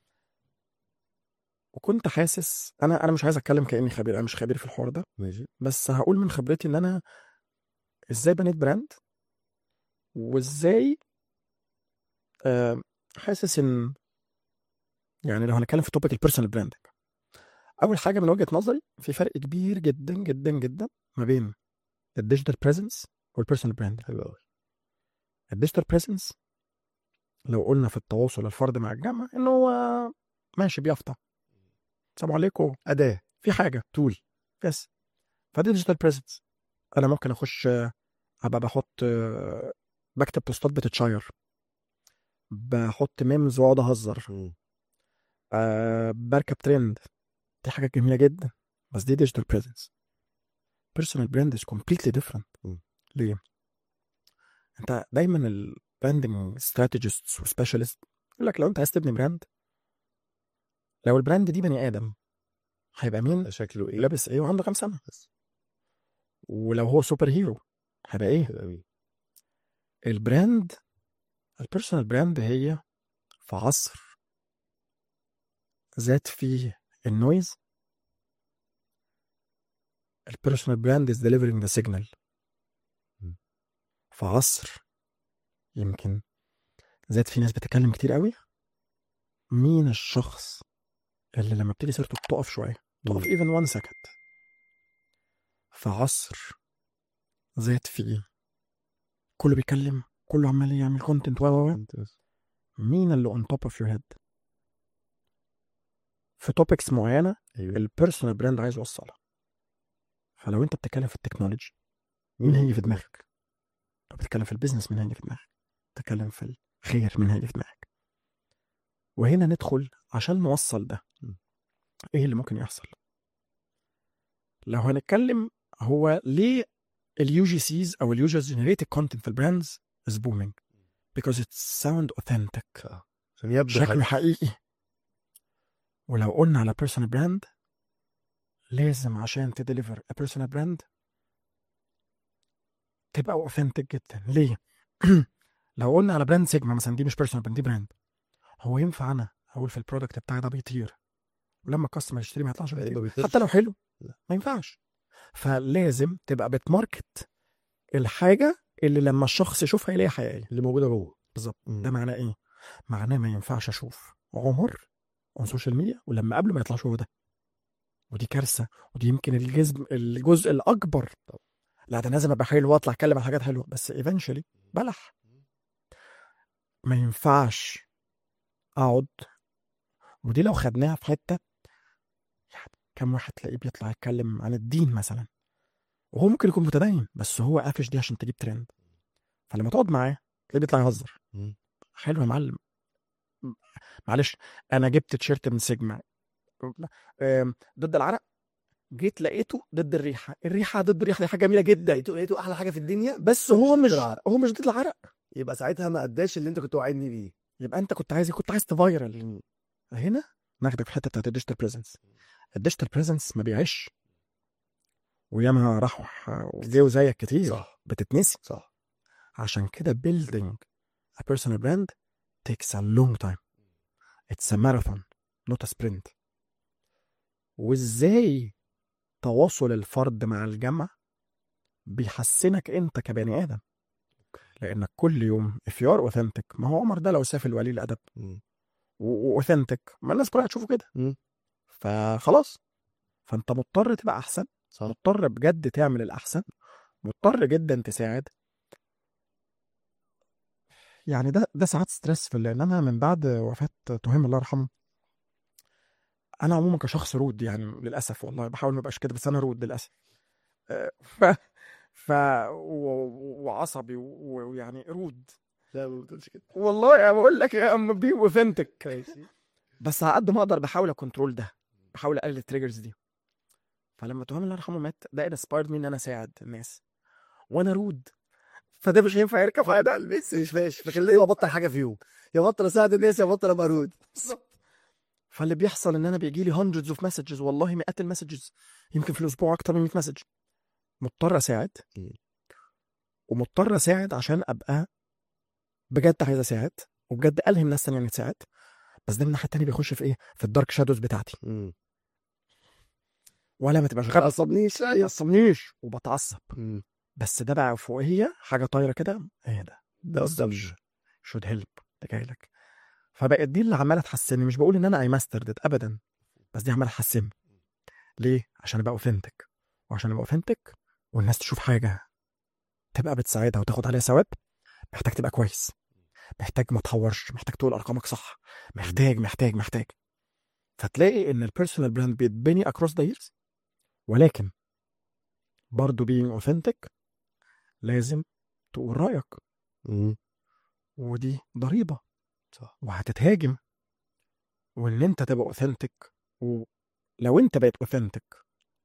وكنت حاسس انا انا مش عايز اتكلم كاني خبير انا مش خبير في الحوار ده ماشي بس هقول من خبرتي ان انا ازاي بنيت براند وازاي آه، حاسس ان يعني لو هنتكلم في توبيك البيرسونال براندنج اول حاجه من وجهه نظري في فرق كبير جدا جدا جدا ما بين الديجيتال بريزنس والبيرسونال براندنج حلو قوي الديجيتال بريزنس لو قلنا في التواصل الفرد مع الجامعه ان هو ماشي بيفطر السلام عليكم اداه في حاجه تول يس فدي ديجيتال بريزنس انا ممكن اخش آه، ابقى بحط آه، بكتب بوستات بتتشير بحط ميمز واقعد اهزر أه بركب ترند دي حاجه جميله جدا بس دي ديجيتال بريزنس بيرسونال براند از كومبليتلي ديفرنت مم. ليه؟ انت دايما البراندنج ستراتيجيست وسبيشالست يقول لك لو انت عايز تبني براند لو البراند دي بني ادم هيبقى مين شكله ايه لابس ايه وعنده كام سنه بس. ولو هو سوبر هيرو هيبقى ايه حلو قوي البراند البيرسونال براند هي في عصر زاد فيه النويز البيرسونال براند is delivering the signal مم. في عصر يمكن زاد فيه ناس بتتكلم كتير قوي مين الشخص اللي لما بتيجي سيرته بتقف شويه تقف مم. even one second في عصر زاد فيه كله بيتكلم كله عمال يعمل كونتنت و و و. انت بس. مين اللي اون توب اوف يور هيد في توبكس معينه ايوه البيرسونال براند عايز يوصلها فلو انت بتتكلم في التكنولوجي مين هيجي في دماغك لو بتتكلم في البيزنس مين هيجي في دماغك بتتكلم في الخير مين هيجي في دماغك وهنا ندخل عشان نوصل ده م. ايه اللي ممكن يحصل لو هنتكلم هو ليه اليو جي سيز او اليوزر جنريتد كونتنت في البراندز از بومينج because it sound authentic عشان يبدو شكله حقيقي. حقيقي ولو قلنا على بيرسونال براند لازم عشان تديليفر a personal براند تبقى اوثنتيك جدا ليه؟ لو قلنا على براند سيجما مثلا دي مش بيرسونال براند دي براند هو ينفع انا اقول في البرودكت بتاعي ده بيطير ولما الكاستمر يشتري ما يطلعش ما بيطير بيطيرش. حتى لو حلو لا. ما ينفعش فلازم تبقى بتماركت الحاجه اللي لما الشخص يشوفها يلاقيها حقيقيه اللي موجوده جوه بالظبط مم. ده معناه ايه؟ معناه ما ينفعش اشوف عمر اون سوشيال ميديا ولما قبله ما يطلعش هو ده ودي كارثه ودي يمكن الجزء الجزء الاكبر لا ده أنا لازم ابقى حلو واطلع اتكلم عن حاجات حلوه بس ايفنشولي بلح ما ينفعش اقعد ودي لو خدناها في حته يعني كم واحد تلاقيه بيطلع يتكلم عن الدين مثلا وهو ممكن يكون متدين بس هو قافش دي عشان تجيب ترند فلما تقعد معاه تلاقيه بيطلع يهزر مم. حلو يا معلم معلش انا جبت تيشيرت من سيجما أم، ضد العرق جيت لقيته ضد الريحه الريحه ضد الريحه دي حاجه جميله جدا لقيته لقيته احلى حاجه في الدنيا بس هو ضد مش العرق. هو مش ضد العرق يبقى ساعتها ما اداش اللي انت كنت واعدني بيه يبقى انت كنت عايز كنت عايز تفايرل هنا ناخدك في الحته بتاعت الديجيتال بريزنس الديجيتال بريزنس ما بيعيش وياما راحوا وجيوا زيك كتير صح بتتنسي صح عشان كده building a personal brand takes a long time it's a marathon not a sprint وازاي تواصل الفرد مع الجمع بيحسنك انت كبني ادم لانك كل يوم if you are authentic ما هو عمر ده لو سافل ولي الادب مم. واوثنتك ما الناس كلها هتشوفه كده مم. فخلاص فانت مضطر تبقى احسن صح مضطر بجد تعمل الاحسن مضطر جدا تساعد يعني ده ده ساعات ستريسفل لان انا من بعد وفاه تهيم الله يرحمه انا عموما كشخص رود يعني للاسف والله بحاول ما ابقاش كده بس انا رود للاسف آه، ف ف و- وعصبي و- ويعني رود لا ما بتقولش كده والله انا بقول لك يا ام بي اوثنتك ماشي بس على قد ما اقدر بحاول اكنترول ده بحاول اقلل التريجرز دي فلما تهام الله يرحمه مات ده انسبايرد مي ان انا اساعد الناس وانا رود فده مش هينفع يركب على ده بس مش ماشي فخليه ابطل حاجه فيهم يا بطل اساعد الناس يا بطل ابقى رود فاللي بيحصل ان انا بيجي لي hundreds of messages والله مئات المسجز يمكن في الاسبوع اكتر من 100 مسج مضطر اساعد مم. ومضطر اساعد عشان ابقى بجد عايز اساعد وبجد الهم ناس تانية ان تساعد بس ده من الناحيه التانيه بيخش في ايه في الدارك شادوز بتاعتي مم. ولا ما تبقاش ما غبي تعصبنيش ما يعصبنيش وبتعصب مم. بس ده بقى فوقيه حاجه طايره كده ايه ده ده قدام شود هيلب ده جاي لك فبقت دي اللي عماله تحسنني مش بقول ان انا اي ماسترد ابدا بس دي عماله تحسنني ليه عشان ابقى اوثنتك وعشان ابقى اوثنتك والناس تشوف حاجه تبقى بتساعدها وتاخد عليها ثواب محتاج تبقى كويس محتاج ما تحورش محتاج تقول ارقامك صح محتاج محتاج محتاج فتلاقي ان البيرسونال براند بيتبني اكروس ذا ييرز ولكن برضه being authentic لازم تقول رايك مم. ودي ضريبه صح وهتتهاجم وان انت تبقى اوثنتك ولو انت بقيت اوثنتك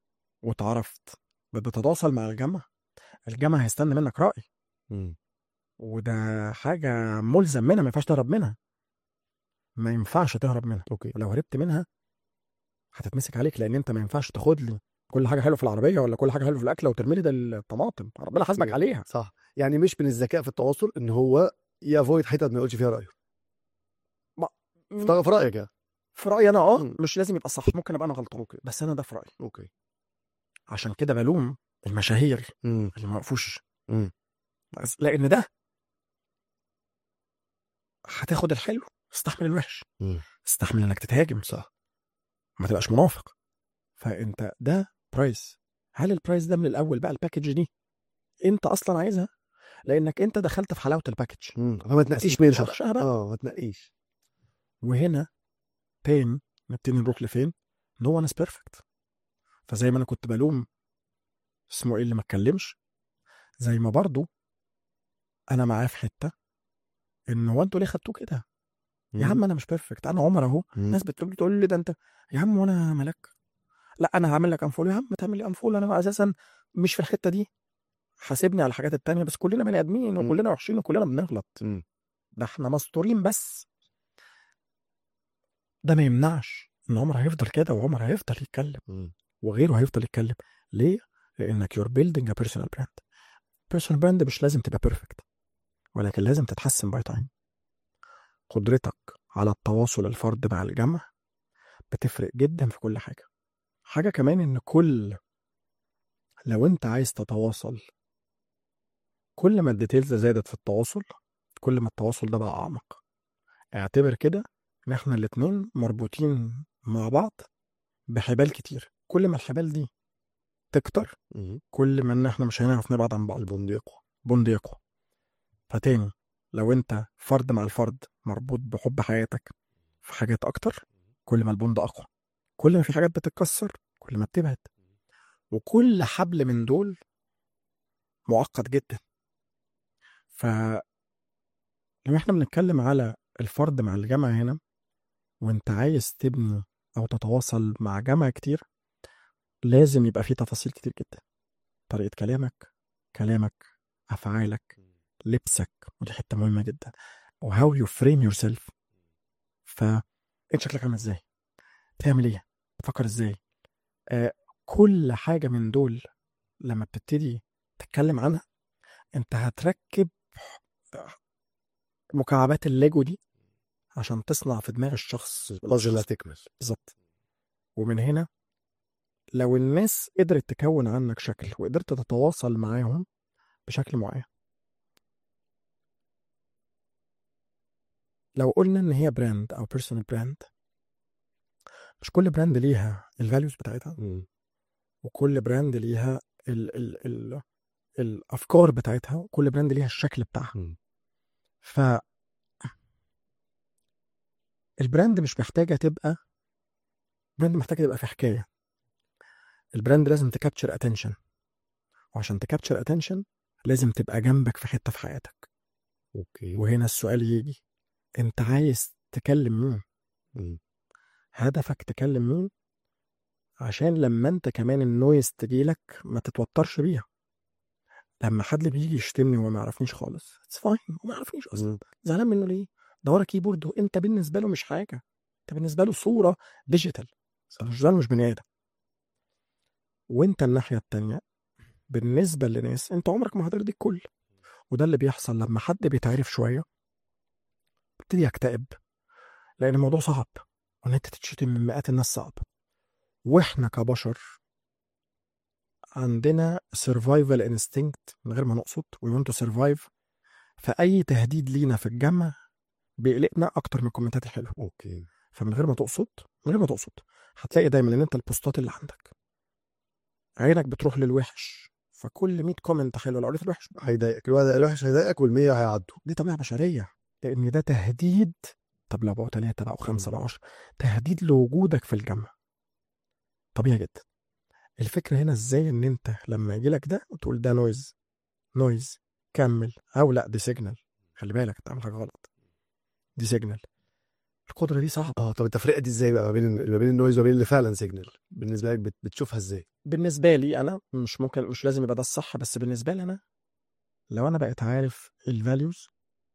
واتعرفت بتتواصل مع الجامعه الجامعه هيستنى منك راي مم. وده حاجه ملزم منها ما ينفعش تهرب منها ما ينفعش تهرب منها اوكي ولو هربت منها هتتمسك عليك لان انت ما ينفعش تاخد لي كل حاجه حلوه في العربيه ولا كل حاجه حلوه في الاكل وترمي لي ده الطماطم ربنا حاسبك عليها صح يعني مش من الذكاء في التواصل ان هو يافويد حتت ما يقولش فيها رايه في في رايك يعني في رايي انا اه مم. مش لازم يبقى صح ممكن ابقى انا غلطان اوكي بس انا ده في رايي اوكي عشان كده بلوم المشاهير امم اللي ما وقفوش مم. بس- لان ده هتاخد الحلو استحمل الوحش مم. استحمل انك تتهاجم صح ما تبقاش منافق فانت ده برايس هل البرايس ده من الاول بقى الباكج دي انت اصلا عايزها لانك انت دخلت في حلاوه الباكج مم. فما تنقيش بس بين ما شخص تخشها بقى. اه ما تنقيش وهنا تاني نبتدي نروح لفين نو وان از بيرفكت فزي ما انا كنت بلوم اسمه ايه اللي ما اتكلمش زي ما برضو انا معاه في حته ان هو انتوا ليه خدتوه كده يا عم انا مش بيرفكت انا عمر اهو مم. ناس بتقول تقول لي ده انت يا عم وانا ملاك لا انا هعمل لك انفول يا عم تعمل لي انفول انا اساسا مش في الحته دي حاسبني على الحاجات التانية بس كلنا بني ادمين مم. وكلنا وحشين وكلنا بنغلط مم. ده احنا مستورين بس ده ما يمنعش ان عمر هيفضل كده وعمر هيفضل يتكلم مم. وغيره هيفضل يتكلم ليه؟ لانك you're building a personal brand personal brand مش لازم تبقى بيرفكت ولكن لازم تتحسن باي تايم قدرتك على التواصل الفرد مع الجمع بتفرق جدا في كل حاجة حاجة كمان ان كل لو انت عايز تتواصل كل ما الديتيلز زادت في التواصل كل ما التواصل ده بقى اعمق اعتبر كده ان احنا الاتنين مربوطين مع بعض بحبال كتير كل ما الحبال دي تكتر مم. كل ما ان احنا مش هنعرف نبعد عن بعض البوند يقوى بوند يقوى فتاني لو انت فرد مع الفرد مربوط بحب حياتك في حاجات اكتر كل ما البوند اقوى كل ما في حاجات بتتكسر كل ما بتبعد وكل حبل من دول معقد جدا ف لو احنا بنتكلم على الفرد مع الجامعة هنا وانت عايز تبني او تتواصل مع جامعة كتير لازم يبقى في تفاصيل كتير جدا طريقة كلامك كلامك أفعالك لبسك ودي حتة مهمة جدا وهاو يو فريم يور سيلف فانت شكلك عامل ازاي تعمل ايه تفكر ازاي آه كل حاجة من دول لما بتبتدي تتكلم عنها انت هتركب مكعبات الليجو دي عشان تصنع في دماغ الشخص البازل هتكمل بالظبط ومن هنا لو الناس قدرت تكون عنك شكل وقدرت تتواصل معاهم بشكل معين لو قلنا ان هي براند او بيرسونال براند مش كل براند ليها الفاليوز بتاعتها مم. وكل براند ليها ال ال ال الافكار بتاعتها وكل براند ليها الشكل بتاعها مم. ف البراند مش محتاجه تبقى براند محتاجه تبقى في حكايه البراند لازم تكابتشر اتنشن وعشان تكابتشر اتنشن لازم تبقى جنبك في حته في حياتك اوكي وهنا السؤال يجي انت عايز تكلم مين مم. هدفك تكلم مين عشان لما انت كمان النويز تجيلك ما تتوترش بيها لما حد بيجي يشتمني وما يعرفنيش خالص اتس فاين وما يعرفنيش اصلا مم. زعلان منه ليه ده ورا كيبورد وانت بالنسبه له مش حاجه انت بالنسبه له صوره ديجيتال مش ده مش بني ادم وانت الناحيه التانية بالنسبه لناس انت عمرك ما هترضي الكل وده اللي بيحصل لما حد بيتعرف شويه بيبتدي يكتئب لان الموضوع صعب وان انت تتشتم من مئات الناس صعب واحنا كبشر عندنا سرفايفل انستنكت من غير ما نقصد وي ونت تو سرفايف فاي تهديد لينا في الجامعه بيقلقنا اكتر من الكومنتات الحلوه اوكي فمن غير ما تقصد من غير ما تقصد هتلاقي دايما ان انت البوستات اللي عندك عينك بتروح للوحش فكل 100 كومنت حلو لو قريت الوحش هيضايقك الواحد الوحش هيضايقك والمية هيعدوا دي طبيعه بشريه لان ده تهديد طب لو بقوا ثلاثه بقوا خمسه بقوا 10 تهديد لوجودك في الجامعه طبيعي جدا الفكره هنا ازاي ان انت لما يجي لك ده تقول ده نويز نويز كمل او لا دي سيجنال خلي بالك انت عامل حاجه غلط دي سيجنال القدره دي صعبه اه طب التفرقه دي ازاي بقى ما بين ما بين النويز وما بين اللي فعلا سيجنال بالنسبه لك بت- بتشوفها ازاي بالنسبه لي انا مش ممكن مش لازم يبقى ده الصح بس بالنسبه لي انا لو انا بقيت عارف الفاليوز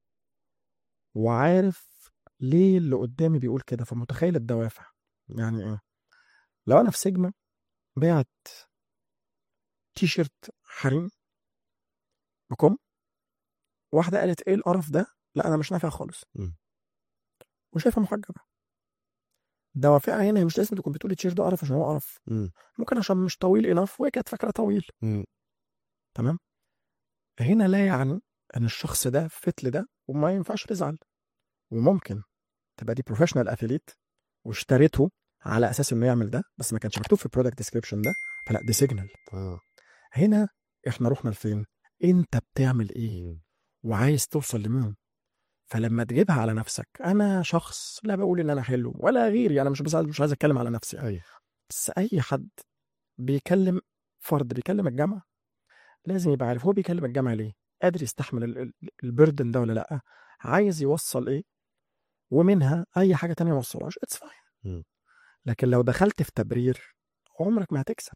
وعارف ليه اللي قدامي بيقول كده فمتخيل الدوافع يعني ايه لو انا في سيجما بعت تي شيرت حريم بكم واحده قالت ايه القرف ده لا انا مش نافع خالص مم. وشايفها محجبه دوافعها هنا هي مش لازم تكون بتقول التيشيرت ده قرف عشان هو قرف مم. ممكن عشان مش طويل انف وهي كانت فاكره طويل مم. تمام هنا لا يعني ان الشخص ده فت لده وما ينفعش تزعل وممكن تبقى دي بروفيشنال اثليت واشتريته على اساس انه يعمل ده بس ما كانش مكتوب في البرودكت ديسكريبشن ده فلا دي سيجنال اه هنا احنا رحنا لفين انت بتعمل ايه مم. وعايز توصل لمين فلما تجيبها على نفسك انا شخص لا بقول ان انا حلو ولا غيري انا مش بس مش عايز اتكلم على نفسي ايوه بس اي حد بيكلم فرد بيكلم الجامعه لازم يبقى عارف هو بيكلم الجامعه ليه قادر يستحمل ال- ال- البردن ده ولا لا عايز يوصل ايه ومنها اي حاجه تانية ما يوصلهاش اتس مم. فاين لكن لو دخلت في تبرير عمرك ما هتكسب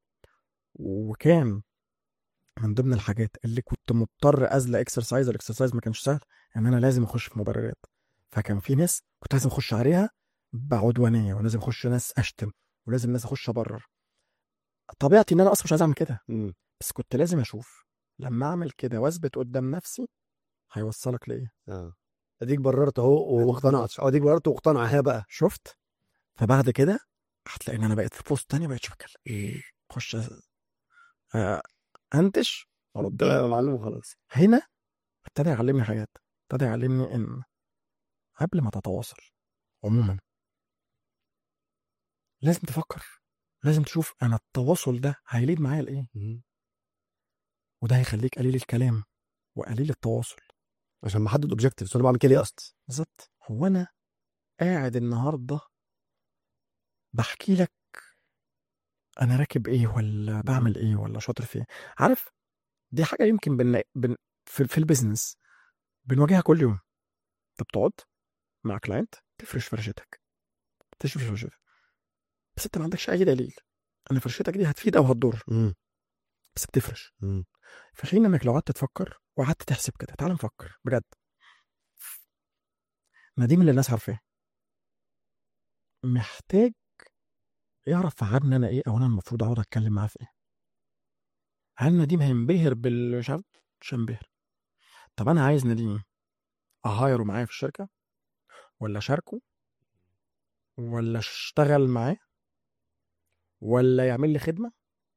وكان من ضمن الحاجات اللي كنت مضطر ازلق اكسرسايز الاكسرسايز ما كانش سهل ان انا لازم اخش في مبررات فكان في ناس كنت لازم اخش عليها بعدوانيه ولازم اخش ناس اشتم ولازم ناس اخش ابرر طبيعتي ان انا اصلا مش عايز اعمل كده مم. بس كنت لازم اشوف لما اعمل كده واثبت قدام نفسي هيوصلك لايه اه اديك بررت اهو واقتنعت اه اديك بررت واقتنع بقى شفت فبعد كده هتلاقي ان انا بقيت في بوست تاني بقيتش بتكلم اخش آه، انتش ارد يا معلم خلاص هنا ابتدى يعلمني حاجات ابتدى يعلمني ان قبل ما تتواصل عموما لازم تفكر لازم تشوف انا التواصل ده هيليد معايا لايه مم. وده هيخليك قليل الكلام وقليل التواصل عشان محدد اوبجيكتيفز انا بعمل كده ليه اصلا بالظبط هو انا قاعد النهارده بحكي لك انا راكب ايه ولا بعمل ايه ولا شاطر في ايه عارف دي حاجه يمكن بن... بن... في, في البيزنس بنواجهها كل يوم انت بتقعد مع كلاينت تفرش فرشتك تفرش فرشتك بس انت ما عندكش اي دليل ان فرشتك دي هتفيد او هتضر مم. بس بتفرش مم. في حين انك لو قعدت تفكر وقعدت تحسب كده تعال نفكر بجد نديم اللي الناس عارفاه محتاج يعرف عني انا ايه او انا المفروض اقعد اتكلم معاه في ايه هل نديم هينبهر بال مش عارف مش هينبهر طب انا عايز نديم اهايره معايا في الشركه ولا اشاركه ولا اشتغل معاه ولا يعمل لي خدمه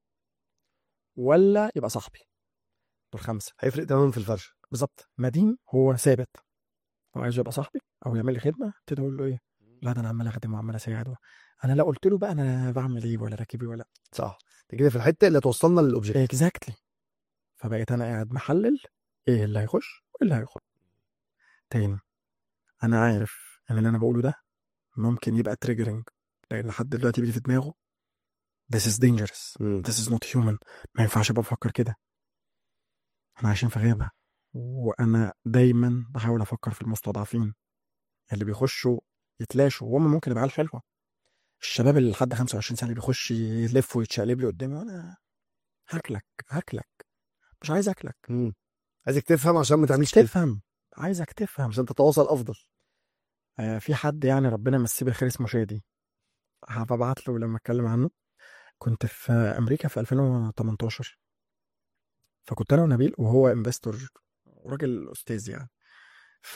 ولا يبقى صاحبي دول خمسه هيفرق تماما في الفرشه بالظبط نديم هو ثابت هو عايز يبقى صاحبي او يعمل لي خدمه ابتدي اقول له ايه لا ده انا عمال اخدم وعمال اساعد انا لا قلت له بقى انا بعمل ايه ولا راكب ايه ولا صح انت كده في الحته اللي توصلنا للاوبجيكتيف اكزاكتلي فبقيت انا قاعد محلل ايه اللي هيخش وايه اللي هيخرج تاني انا عارف ان اللي انا بقوله ده ممكن يبقى تريجرنج لان لحد دلوقتي بيجي في دماغه this is dangerous مم. this is not human ما ينفعش ابقى بفكر كده احنا عايشين في غابة وانا دايما بحاول افكر في المستضعفين اللي بيخشوا يتلاشوا وهم ممكن يبقى عيال حلوه الشباب اللي لحد 25 سنه اللي بيخش يلف ويتشقلب لي قدامي وانا هاكلك هاكلك مش عايز اكلك مم. عايزك تفهم عشان ما تعملش كده تفهم عايزك تفهم عشان تتواصل افضل آه، في حد يعني ربنا يمسيه بالخير اسمه شادي هبعت له لما اتكلم عنه كنت في امريكا في 2018 فكنت انا ونبيل وهو انفستور وراجل استاذ يعني ف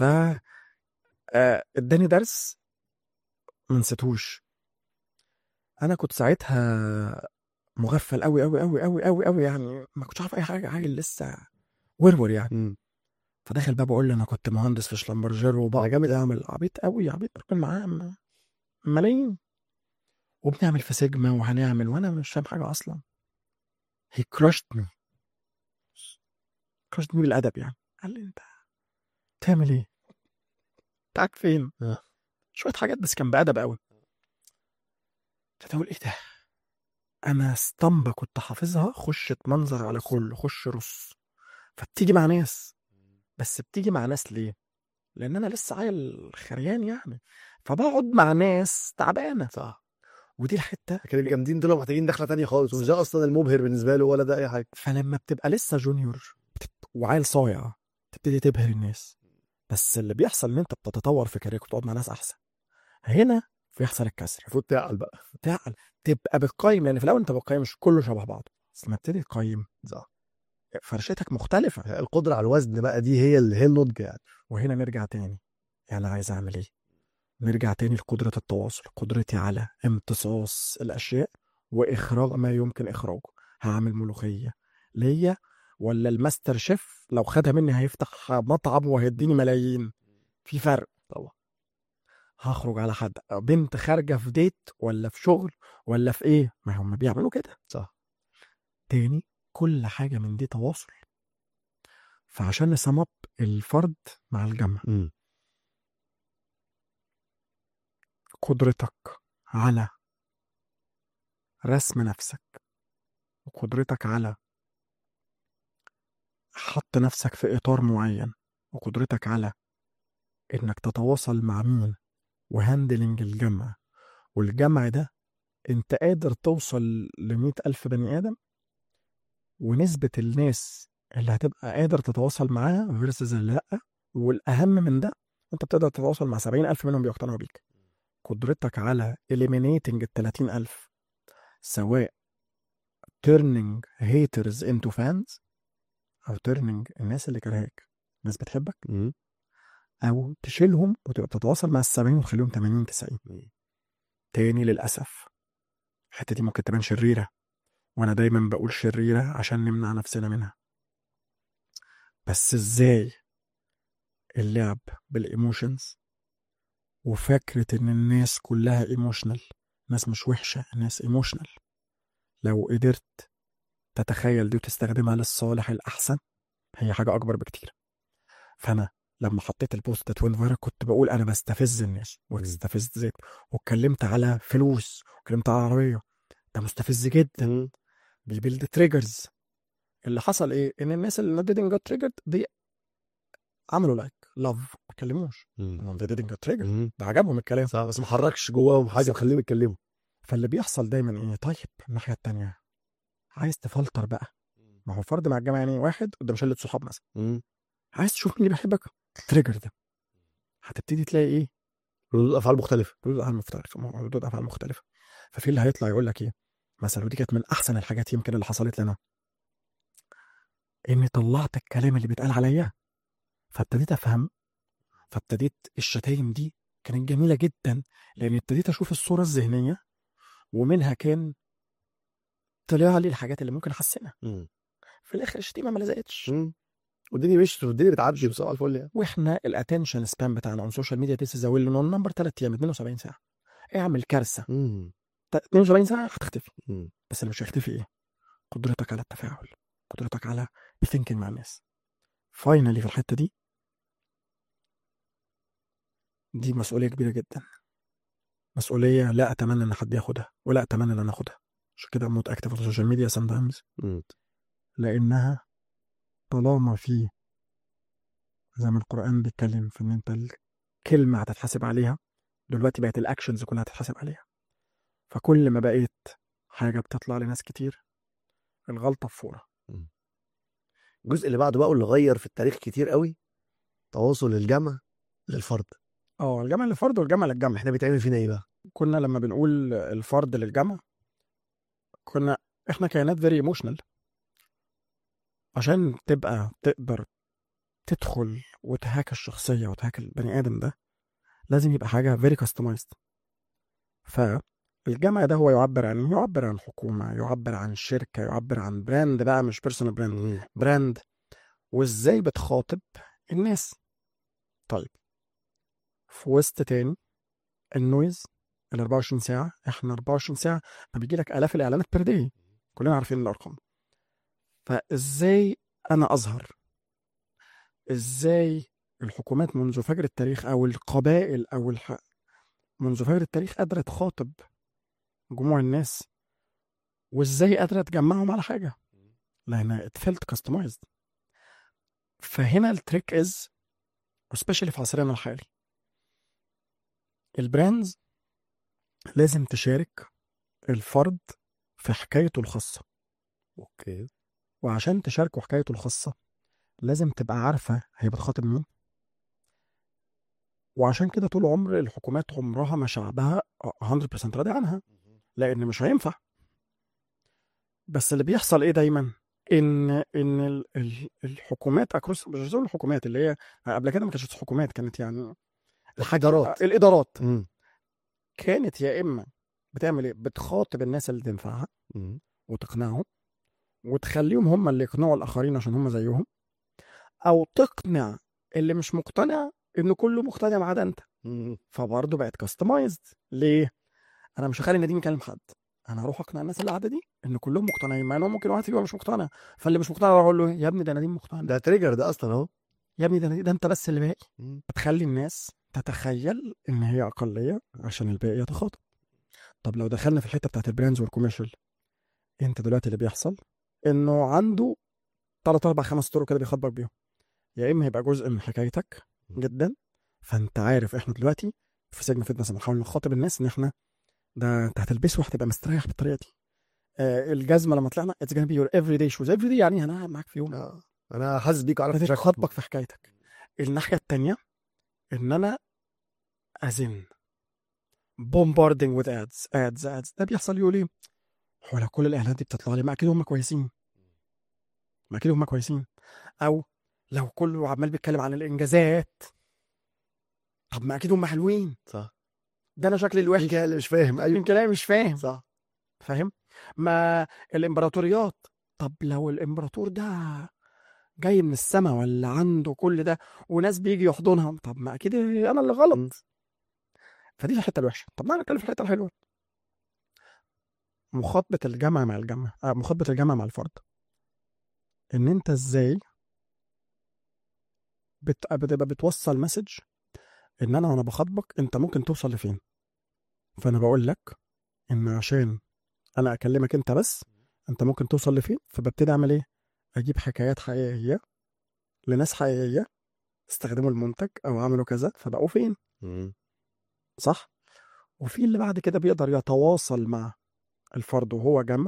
آه، اداني درس ما نسيتهوش انا كنت ساعتها مغفل قوي قوي قوي قوي قوي قوي يعني ما كنتش عارف اي حاجه عيل لسه ورور يعني مم. فداخل بقى بقول له انا كنت مهندس في شلمبرجر وبقى جامد اعمل عبيط قوي عبيط راجل معاه م- ملايين وبنعمل في سيجما وهنعمل وانا مش فاهم حاجه اصلا he crushed me crushed me بالادب يعني قال لي انت تعمل ايه؟ بتاعك فين؟ آه. شويه حاجات بس كان بادب قوي فتقول ايه ده؟ انا اسطمبه كنت حافظها خش اتمنظر على كله خش رص فبتيجي مع ناس بس بتيجي مع ناس ليه؟ لان انا لسه عيل خريان يعني فبقعد مع ناس تعبانه صح ودي الحته لكن الجامدين دول محتاجين دخله تانية خالص ومش ده اصلا المبهر بالنسبه له ولا ده اي حاجه فلما بتبقى لسه جونيور بتت- وعيل صايع تبتدي تبهر الناس بس اللي بيحصل ان انت بتتطور في كاريرك وتقعد مع ناس احسن هنا بيحصل الكسر المفروض تعقل بقى تعقل تبقى بتقيم لان في الاول انت بتقيم مش كله شبه بعض بس لما تبتدي تقيم صح فرشتك مختلفه القدره على الوزن بقى دي هي اللي هي النضج يعني وهنا نرجع تاني يعني عايز اعمل ايه نرجع تاني لقدرة التواصل قدرتي على امتصاص الأشياء وإخراج ما يمكن إخراجه هعمل ملوخية ليا ولا الماستر شيف لو خدها مني هيفتح مطعم وهيديني ملايين في فرق طبعا هخرج على حد بنت خارجة في ديت ولا في شغل ولا في ايه ما هم بيعملوا كده صح تاني كل حاجة من دي تواصل فعشان نسمب الفرد مع الجمع امم قدرتك على رسم نفسك وقدرتك على حط نفسك في إطار معين وقدرتك على إنك تتواصل مع مين وهندلنج الجمع والجمع ده أنت قادر توصل لمئة ألف بني آدم ونسبة الناس اللي هتبقى قادر تتواصل معاها فيرسز اللي لأ والأهم من ده أنت بتقدر تتواصل مع سبعين ألف منهم بيقتنعوا بيك قدرتك على eliminating ال 30000 سواء turning haters into fans أو turning الناس اللي كرهاك ناس بتحبك امم أو تشيلهم وتبقى بتتواصل مع السبعين وتخليهم 80 90 تاني للأسف الحتة دي ممكن تبان شريرة وأنا دايما بقول شريرة عشان نمنع نفسنا منها بس إزاي اللعب بالإيموشنز وفكرة إن الناس كلها ايموشنال ناس مش وحشة ناس ايموشنال لو قدرت تتخيل دي وتستخدمها للصالح الأحسن هي حاجة أكبر بكتير فأنا لما حطيت البوست ده توين فايرال كنت بقول أنا بستفز الناس وبستفز زيت واتكلمت على فلوس واتكلمت على عربية ده مستفز جدا بيبيلد تريجرز اللي حصل ايه ان الناس اللي didn't get triggered دي عملوا لايك لاف ما كلموش امم they didn't get triggered امم ده عجبهم الكلام صح بس ما حركش جواهم حاجه تخليهم يتكلموا فاللي بيحصل دايما ايه طيب الناحيه التانية عايز تفلتر بقى ما هو فرد مع الجامعه يعني واحد قدام شله صحاب مثلا امم عايز تشوف مين اللي بيحبك تريجر ده هتبتدي تلاقي ايه ردود افعال مختلفه ردود افعال مختلفه ردود افعال مختلفه ففي اللي هيطلع يقول لك ايه مثلا ودي كانت من احسن الحاجات يمكن اللي حصلت لنا اني طلعت الكلام اللي بيتقال عليا فابتديت افهم فابتديت الشتايم دي كانت جميله جدا لان ابتديت اشوف الصوره الذهنيه ومنها كان طلع لي الحاجات اللي ممكن احسنها امم في الاخر الشتيمه ما لزقتش امم والدنيا مشت والدنيا بتعدي بصباح الفل يعني واحنا الاتنشن سبان بتاعنا اون سوشيال ميديا ديس از ويل نون نمبر 3 ايام 72 ساعه اعمل كارثه امم ت- 72 ساعه هتختفي امم بس اللي مش هيختفي ايه قدرتك على التفاعل قدرتك على ثينكينج مع الناس فاينلي في الحته دي دي مسؤوليه كبيره جدا مسؤوليه لا اتمنى ان حد ياخدها ولا اتمنى ان انا اخدها عشان كده موت اكتف على السوشيال ميديا سام تايمز امم لانها طالما في زي ما القران بيتكلم في ان انت الكلمه هتتحاسب عليها دلوقتي بقت الاكشنز كلها هتتحاسب عليها فكل ما بقيت حاجه بتطلع لناس كتير الغلطه بفوره الجزء اللي بعده بقى واللي غير في التاريخ كتير قوي تواصل الجمع للفرد اه الجمع للفرد والجمع للجمع احنا بيتعمل فينا ايه بقى كنا لما بنقول الفرد للجمع كنا احنا كائنات فيري ايموشنال عشان تبقى تقدر تدخل وتهاك الشخصية وتهاك البني آدم ده لازم يبقى حاجة فيري كاستمايزد فالجمع ده هو يعبر عن يعبر عن حكومة يعبر عن شركة يعبر عن براند بقى مش بيرسونال براند مم. براند وازاي بتخاطب الناس طيب في وسط تاني النويز ال 24 ساعة احنا 24 ساعة ما بيجي لك آلاف الإعلانات بير داي كلنا عارفين الأرقام فازاي أنا أظهر ازاي الحكومات منذ فجر التاريخ أو القبائل أو الح... منذ فجر التاريخ قادرة تخاطب جموع الناس وازاي قادرة تجمعهم على حاجة لأن it felt customized فهنا التريك از وسبيشالي في عصرنا الحالي البراندز لازم تشارك الفرد في حكايته الخاصة اوكي وعشان تشاركوا حكايته الخاصة لازم تبقى عارفه هي بتخاطب مين وعشان كده طول عمر الحكومات عمرها ما شعبها 100% راضي عنها لان مش هينفع بس اللي بيحصل ايه دايما ان ان ال- ال- الحكومات اكروس مش زي الحكومات اللي هي قبل كده ما كانتش حكومات كانت يعني الإدارات. الادارات مم. كانت يا اما بتعمل ايه بتخاطب الناس اللي تنفعها مم. وتقنعهم وتخليهم هم اللي يقنعوا الاخرين عشان هم زيهم او تقنع اللي مش مقتنع ان كله مقتنع ما عدا انت مم. فبرضه بقت كاستمايزد ليه انا مش هخلي نديم يكلم حد انا هروح اقنع الناس اللي قاعده دي ان كلهم مقتنعين مع انه ممكن واحد فيهم مش مقتنع فاللي مش مقتنع اروح اقول له يا ابني ده نديم مقتنع ده تريجر ده اصلا اهو يا ابني ده نديم ده انت بس اللي باقي مم. تخلي الناس تتخيل ان هي اقليه عشان الباقي يتخاطب طب لو دخلنا في الحته بتاعت البراندز والكوميرشال انت دلوقتي اللي بيحصل انه عنده ثلاث اربع خمس طرق كده بيخاطبك بيهم يا اما هيبقى جزء من حكايتك جدا فانت عارف احنا دلوقتي في سجن فتنس بنحاول نخاطب الناس ان احنا ده انت هتلبسه وهتبقى مستريح بالطريقه دي آه الجزمه لما طلعنا اتس جonna بي يور افري داي شوز افري داي يعني انا قاعد معاك في يوم آه. انا حاسس بيك وعارف ابتديت شكلك. اخاطبك في حكايتك الناحيه التانية ان انا ازن بومباردنج وذ ادز ادز ادز ده بيحصل يقول ايه هو لو كل الاعلانات دي بتطلع لي ما اكيد هم كويسين ما اكيد هم كويسين او لو كله عمال بيتكلم عن الانجازات طب ما اكيد هم حلوين صح ده انا شكلي الوحش يمكن اللي مش فاهم ايوه يمكن انا مش فاهم صح فاهم ما الامبراطوريات طب لو الامبراطور ده جاي من السماء ولا عنده كل ده وناس بيجي يحضنها طب ما اكيد انا اللي مم. غلط فدي الحته الوحشه طب ما نتكلم في الحته الحلوه مخاطبه الجامعه مع الجامعه آه مخاطبه الجامعه مع الفرد ان انت ازاي بت... بتبقى بتوصل مسج ان انا وانا بخاطبك انت ممكن توصل لفين فانا بقول لك ان عشان انا اكلمك انت بس انت ممكن توصل لفين فببتدي اعمل ايه اجيب حكايات حقيقيه لناس حقيقيه استخدموا المنتج او عملوا كذا فبقوا فين مم. صح وفي اللي بعد كده بيقدر يتواصل مع الفرد وهو جمع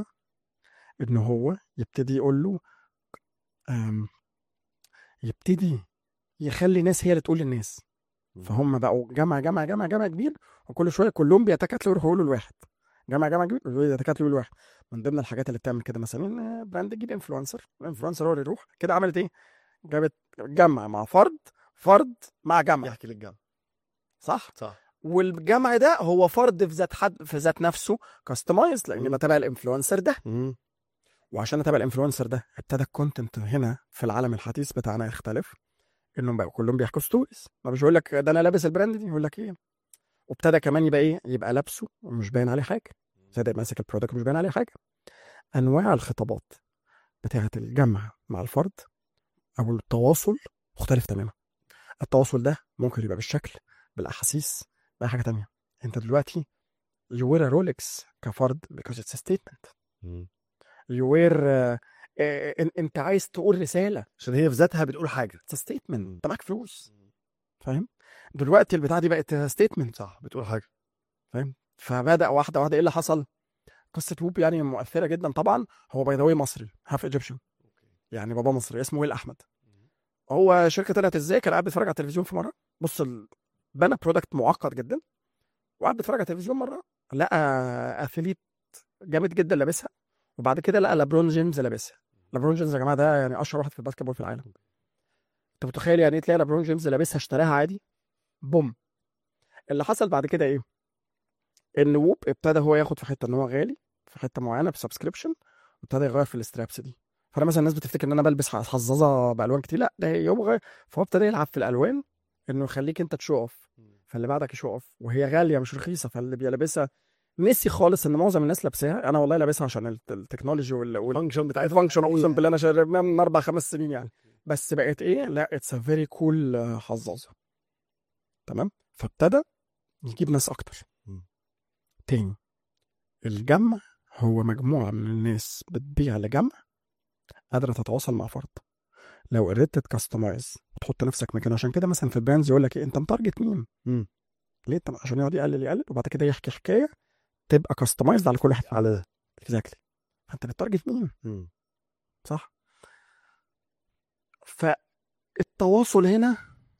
ان هو يبتدي يقول له أم، يبتدي يخلي ناس هي اللي تقول للناس فهم بقوا جمع جمع جمع جمع كبير وكل شويه كلهم بيتكاتلوا يروحوا يقولوا لواحد جمع جمع كبير ويقولوا يتكاتلوا يقولوا لواحد من ضمن الحاجات اللي بتعمل كده مثلا إن براند تجيب انفلونسر الانفلونسر هو اللي يروح كده عملت ايه؟ جابت جمع مع فرد فرد مع جمع يحكي للجامعه صح؟ صح والجمع ده هو فرد في ذات حد في ذات نفسه كاستمايز لان مم. بتابع الانفلونسر ده مم. وعشان اتابع الانفلونسر ده ابتدى الكونتنت هنا في العالم الحديث بتاعنا يختلف انهم بقوا كلهم بيحكوا ستوريز ما مش يقول لك ده انا لابس البراند دي يقول لك ايه وابتدى كمان يبقى ايه يبقى لابسه ومش باين عليه حاجه ابتدى يبقى ماسك البرودكت ومش باين عليه حاجه انواع الخطابات بتاعه الجمع مع الفرد او التواصل مختلف تماما التواصل ده ممكن يبقى بالشكل بالاحاسيس باي حاجه تانية انت دلوقتي you wear a Rolex كفرد because it's a statement مم. you wear uh, uh, انت عايز تقول رساله عشان هي في ذاتها بتقول حاجه it's a statement انت معاك فلوس فاهم دلوقتي البتاعه دي بقت ستيتمنت صح بتقول حاجه فبدا واحده واحده ايه اللي حصل قصه ووب يعني مؤثره جدا طبعا هو باي ذا واي مصري هاف ايجيبشن يعني بابا مصري اسمه ويل احمد هو شركه طلعت ازاي كان قاعد بيتفرج على التلفزيون في مره بص ال... بنى برودكت معقد جدا وقعد بيتفرج على التلفزيون مره لقى اثليت جامد جدا لابسها وبعد كده لقى لابرون جيمس لابسها لابرون جيمس يا جماعه ده يعني اشهر واحد في الباسكت بول في العالم انت متخيل يعني ايه تلاقي لابرون جيمس لابسها اشتراها عادي بوم اللي حصل بعد كده ايه ان ووب ابتدى هو ياخد في حته ان هو غالي في حته معينه بسبسكريبشن وابتدى يغير في السترابس دي فانا مثلا الناس بتفتكر ان انا بلبس حظاظه بالوان كتير لا ده يوم غير فهو ابتدى يلعب في الالوان انه يخليك انت تشو اوف فاللي بعدك يشو اوف وهي غاليه مش رخيصه فاللي بيلبسها نسي خالص ان معظم الناس لابساها انا والله لابسها عشان الت- التكنولوجي وال- وال- الفانكشن بتاعتها الفانكشن اقسم بالله انا شاربها من اربع خمس سنين يعني بس بقت ايه لا اتس ا فيري كول حظاظه تمام فابتدى يجيب ناس اكتر مم. تاني الجمع هو مجموعه من الناس بتبيع لجمع قادره تتواصل مع فرد لو قدرت تكستمايز تحط نفسك مكانه عشان كده مثلا في البراندز يقول لك ايه انت متارجت مين؟ مم. ليه طب عشان يقعد يقلل يقلل وبعد كده يحكي حكايه تبقى كستمايزد على كل واحد على ده اكزاكتلي فانت بتارجت مين؟ مم. صح التواصل هنا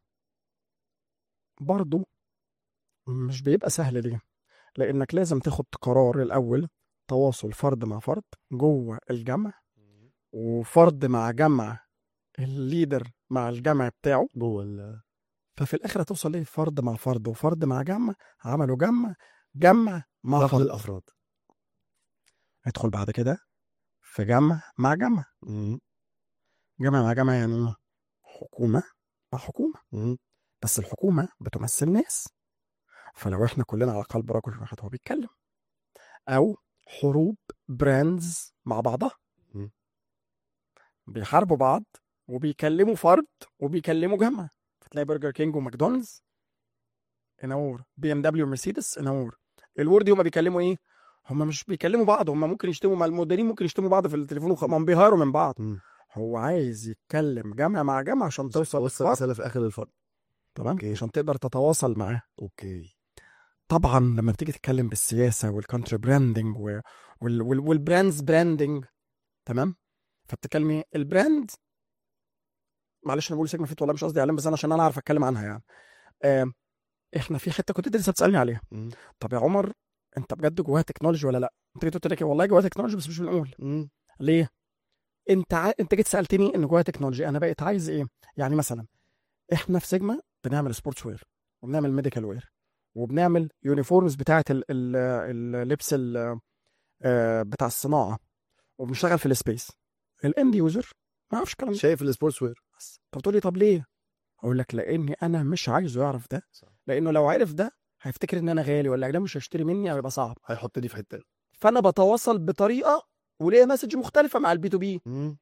برضو مش بيبقى سهل ليه لانك لازم تاخد قرار الاول تواصل فرد مع فرد جوه الجمع وفرد مع جمع الليدر مع الجمع بتاعه جوه ال- ففي الاخر هتوصل ليه فرد مع فرد وفرد مع جمع عملوا جمع جمع مع رفض فرد الافراد ندخل بعد كده في جمع مع جمع مم. جمع مع جمع يعني ايه حكومه مع حكومه مم. بس الحكومه بتمثل ناس فلو احنا كلنا على قلب رجل واحد هو بيتكلم او حروب براندز مع بعضها مم. بيحاربوا بعض وبيكلموا فرد وبيكلموا جمع فتلاقي برجر كينج وماكدونالدز انور بي ام دبليو ومرسيدس انور الوورد دي هما بيكلموا ايه هما مش بيكلموا بعض هما ممكن يشتموا مع المديرين ممكن يشتموا بعض في التليفون وخ- ما هم بيهاروا من بعض مم. هو عايز يتكلم جمع مع جمع عشان توصل وصل لفرد. رساله في اخر الفرد تمام أوكي. عشان تقدر تتواصل معاه اوكي طبعا لما بتيجي تتكلم بالسياسه والكونتري براندنج وال وال والبراندز براندنج تمام فبتتكلمي البراند معلش انا بقول سيجما فيت والله مش قصدي اعلان بس انا عشان انا اعرف اتكلم عنها يعني آه احنا في حته كنت انت لسه بتسالني عليها مم. طب يا عمر انت بجد جواها تكنولوجي ولا لا انت جيت قلت لك والله جواها تكنولوجي بس مش بنقول مم. ليه انت ع... انت جيت سالتني ان جواها تكنولوجي انا بقيت عايز ايه يعني مثلا احنا في سيجما بنعمل سبورتس وير وبنعمل ميديكال وير وبنعمل يونيفورمز بتاعه ال... ال... اللبس ال... آه، بتاع الصناعه وبنشتغل في السبيس الاند يوزر ما يعرفش الكلام ده شايف السبورتس وير بس طب تقول لي طب ليه اقول لك لاني انا مش عايزه يعرف ده صح. لانه لو عرف ده هيفتكر ان انا غالي ولا ده مش هيشتري مني او يبقى صعب هيحطني في حته فانا بتواصل بطريقه وليها مسج مختلفه مع البي تو بي مم.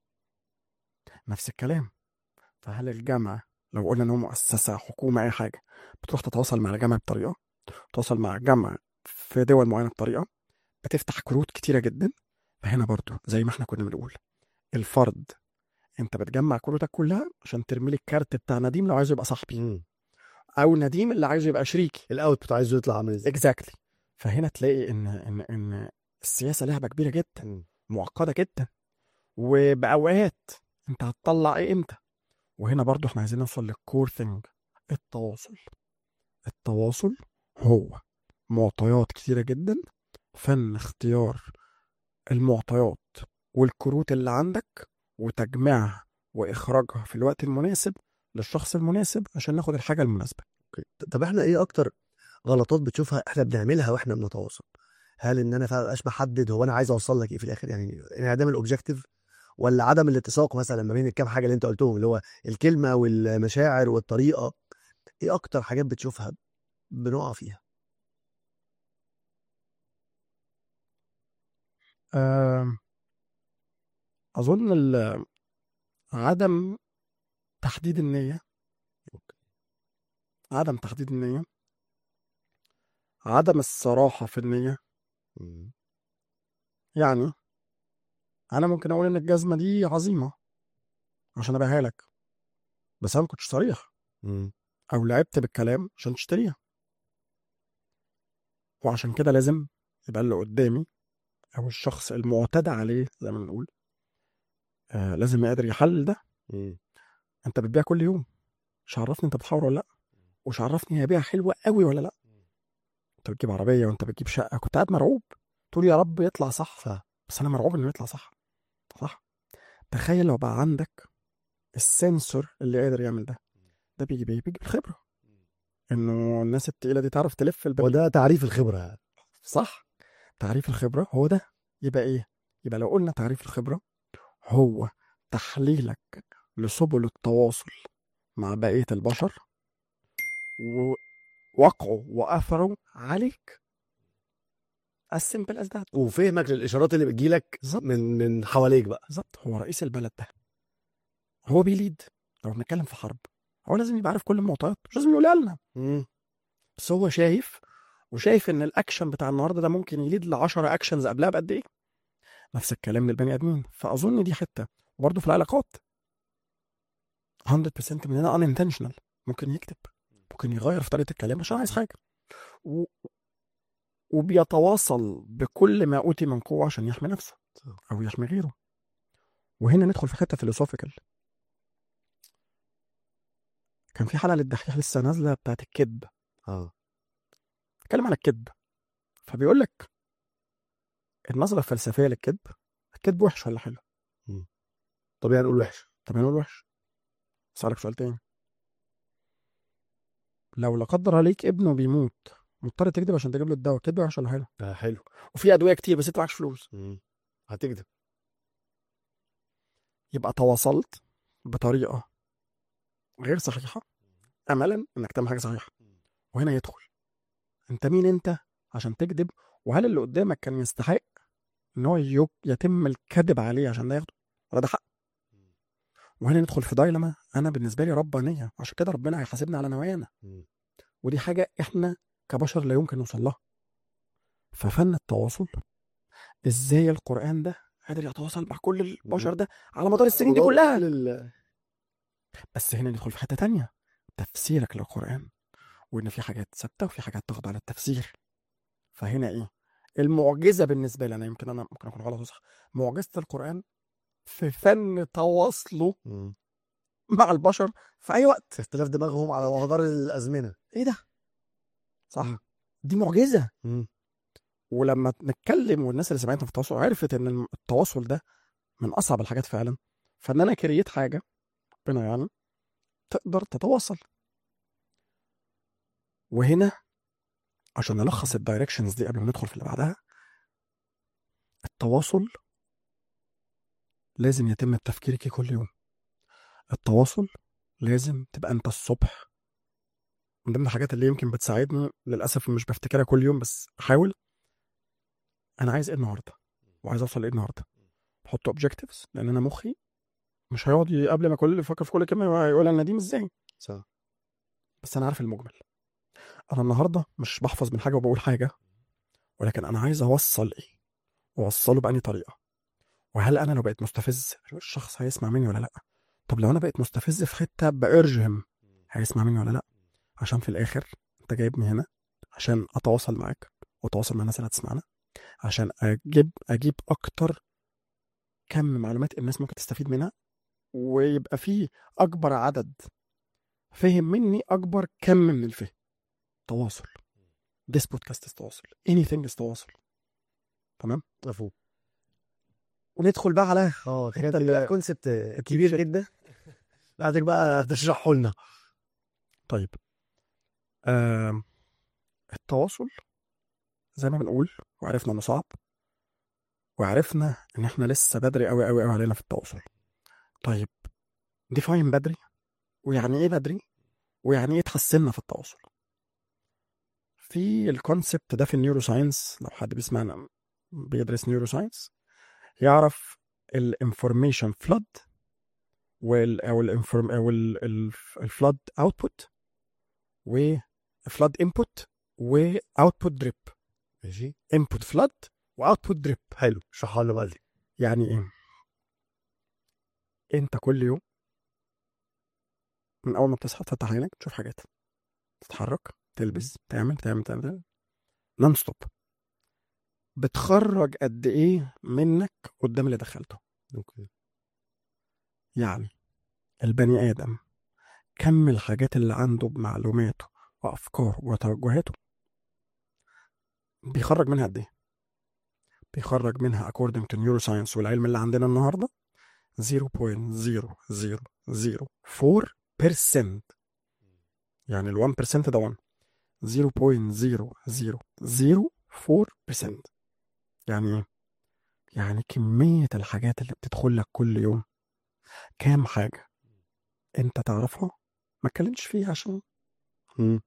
نفس الكلام فهل الجامعه لو قلنا ان هو مؤسسه حكومه اي حاجه بتروح تتواصل مع الجامعه بطريقه تتواصل مع الجامعه في دول معينه بطريقه بتفتح كروت كتيره جدا فهنا برضو زي ما احنا كنا بنقول الفرد انت بتجمع كروتك كلها عشان ترمي لي الكارت بتاع نديم لو عايزه يبقى صاحبي مم. او نديم اللي عايزه يبقى شريكي الاوت عايزه يطلع عامل ازاي اكزاكتلي فهنا تلاقي ان ان ان السياسه لعبه كبيره جدا مم. معقده جدا وباوقات انت هتطلع ايه امتى وهنا برضو احنا عايزين نوصل للكور ثينج التواصل التواصل هو معطيات كتيره جدا فن اختيار المعطيات والكروت اللي عندك وتجميعها واخراجها في الوقت المناسب للشخص المناسب عشان ناخد الحاجه المناسبه اوكي طب احنا ايه اكتر غلطات بتشوفها احنا بنعملها واحنا بنتواصل هل ان انا فعلا مبقاش محدد هو انا عايز اوصل لك ايه في الاخر يعني انعدام الاوبجيكتيف ولا عدم الاتساق مثلا ما بين الكام حاجه اللي انت قلتهم اللي هو الكلمه والمشاعر والطريقه ايه اكتر حاجات بتشوفها بنقع فيها آم، أظن ال- عدم تحديد النية عدم تحديد النية عدم الصراحة في النية مم. يعني أنا ممكن أقول إن الجزمة دي عظيمة عشان أبيعها لك بس أنا ما كنتش صريح مم. أو لعبت بالكلام عشان تشتريها وعشان كده لازم يبقى اللي قدامي أو الشخص المعتدى عليه زي ما بنقول آه لازم يقدر يحلل ده مم. انت بتبيع كل يوم مش عرفني انت بتحاور ولا لا ومش عرفني هي بيع حلوه قوي ولا لا انت بتجيب عربيه وانت بتجيب شقه كنت قاعد مرعوب تقول يا رب يطلع صح ف- بس انا مرعوب انه يطلع صح صح تخيل لو بقى عندك السنسور اللي قادر يعمل ده ده بيجي بيه بيجي بالخبره انه الناس التقيله دي تعرف تلف الباب وده تعريف الخبره يعني. صح تعريف الخبره هو ده يبقى ايه يبقى لو قلنا تعريف الخبره هو تحليلك لسبل التواصل مع بقيه البشر ووقعه واثره عليك as simple as that وفهمك للاشارات اللي بتجيلك بالظبط. من من حواليك بقى بالظبط هو رئيس البلد ده هو بيليد لو بنتكلم في حرب هو لازم يبقى عارف كل المعطيات مش لازم يقولها لنا مم. بس هو شايف وشايف ان الاكشن بتاع النهارده ده ممكن يليد ل 10 اكشنز قبلها بقد ايه نفس الكلام للبني ادمين فاظن دي حته وبرضه في العلاقات 100% مننا unintentional ممكن يكتب ممكن يغير في طريقه الكلام عشان عايز حاجه و... وبيتواصل بكل ما اوتي من قوه عشان يحمي نفسه او يحمي غيره وهنا ندخل في حته فيلوسوفيكال كان في حلقه للدحيح لسه نازله بتاعت الكذب اه اتكلم عن الكذب فبيقول لك النظره الفلسفيه للكذب الكذب وحش ولا حلو طبيعي نقول وحش طب نقول وحش اسالك سؤال تاني لو لا قدر عليك ابنه بيموت مضطر تكذب عشان تجيب له الدواء كذب وحش ولا حلو آه حلو وفي ادويه كتير بس انت معكش فلوس مم. هتكذب يبقى تواصلت بطريقه غير صحيحه املا انك تعمل حاجه صحيحه وهنا يدخل انت مين انت عشان تكذب وهل اللي قدامك كان يستحق ان هو يب- يتم الكذب عليه عشان ده ياخده ولا ده حق وهنا ندخل في دايلما انا بالنسبه لي ربانيه عشان كده ربنا هيحاسبنا على نوايانا مم. ودي حاجه احنا كبشر لا يمكن نوصل لها ففن التواصل ازاي القران ده قادر يتواصل مع كل البشر ده على مدار السنين دي كلها لل... بس هنا ندخل في حته تانية تفسيرك للقران وان في حاجات ثابته وفي حاجات تاخد على التفسير فهنا ايه المعجزه بالنسبه لي انا يمكن انا ممكن اكون غلط وصح معجزه القران في فن تواصله مم. مع البشر في اي وقت في اختلاف دماغهم على مدار الازمنه ايه ده صح مم. دي معجزه مم. ولما نتكلم والناس اللي سمعتنا في التواصل عرفت ان التواصل ده من اصعب الحاجات فعلا فان انا كريت حاجه ربنا يعني تقدر تتواصل وهنا عشان نلخص الدايركشنز دي قبل ما ندخل في اللي بعدها التواصل لازم يتم التفكير فيه كل يوم التواصل لازم تبقى انت الصبح من ضمن الحاجات اللي يمكن بتساعدني للاسف مش بفتكرها كل يوم بس احاول انا عايز ايه النهارده وعايز اوصل لايه النهارده بحط اوبجكتيفز لان انا مخي مش هيقعد ي- قبل ما كل يفكر في كل كلمه يقول انا نديم ازاي صح بس انا عارف المجمل انا النهارده مش بحفظ من حاجه وبقول حاجه ولكن انا عايز اوصل ايه واوصله بأني طريقه وهل انا لو بقيت مستفز الشخص هيسمع مني ولا لا طب لو انا بقيت مستفز في حته بارجهم هيسمع مني ولا لا عشان في الاخر انت جايبني هنا عشان اتواصل معاك واتواصل مع الناس اللي هتسمعنا عشان اجيب اجيب اكتر كم معلومات الناس ممكن تستفيد منها ويبقى فيه اكبر عدد فهم مني اكبر كم من الفهم تواصل this podcast is تواصل anything is تواصل تمام مفهوم وندخل بقى على اه الحتة كان اللي- الكونسبت كبير جدا بعدك بقى تشرحه لنا طيب آم، التواصل زي ما بنقول وعرفنا انه صعب وعرفنا ان احنا لسه بدري قوي قوي قوي علينا في التواصل طيب ديفاين بدري ويعني ايه بدري ويعني ايه اتحسنا في التواصل في الكونسبت ده في النيورو ساينس لو حد بيسمعنا بيدرس نيورو ساينس يعرف الانفورميشن فلود وال او الانفورم او الفلود اوتبوت وفلود انبوت واوتبوت دريب ماشي انبوت فلود واوتبوت دريب حلو اشرحها لنا بقى دي يعني ايه انت كل يوم من اول ما بتصحى تفتح عينك تشوف حاجات تتحرك تلبس تعمل تعمل تعمل نون ستوب بتخرج قد ايه منك قدام اللي دخلته اوكي يعني البني ادم كم الحاجات اللي عنده بمعلوماته وافكاره وتوجهاته بيخرج منها قد ايه بيخرج منها according to neuroscience والعلم اللي عندنا النهارده 0.0004% يعني ال 1% ده 1 0.0004% يعني ايه؟ يعني كمية الحاجات اللي بتدخل لك كل يوم كام حاجة انت تعرفها ما اتكلمش فيها عشان مم.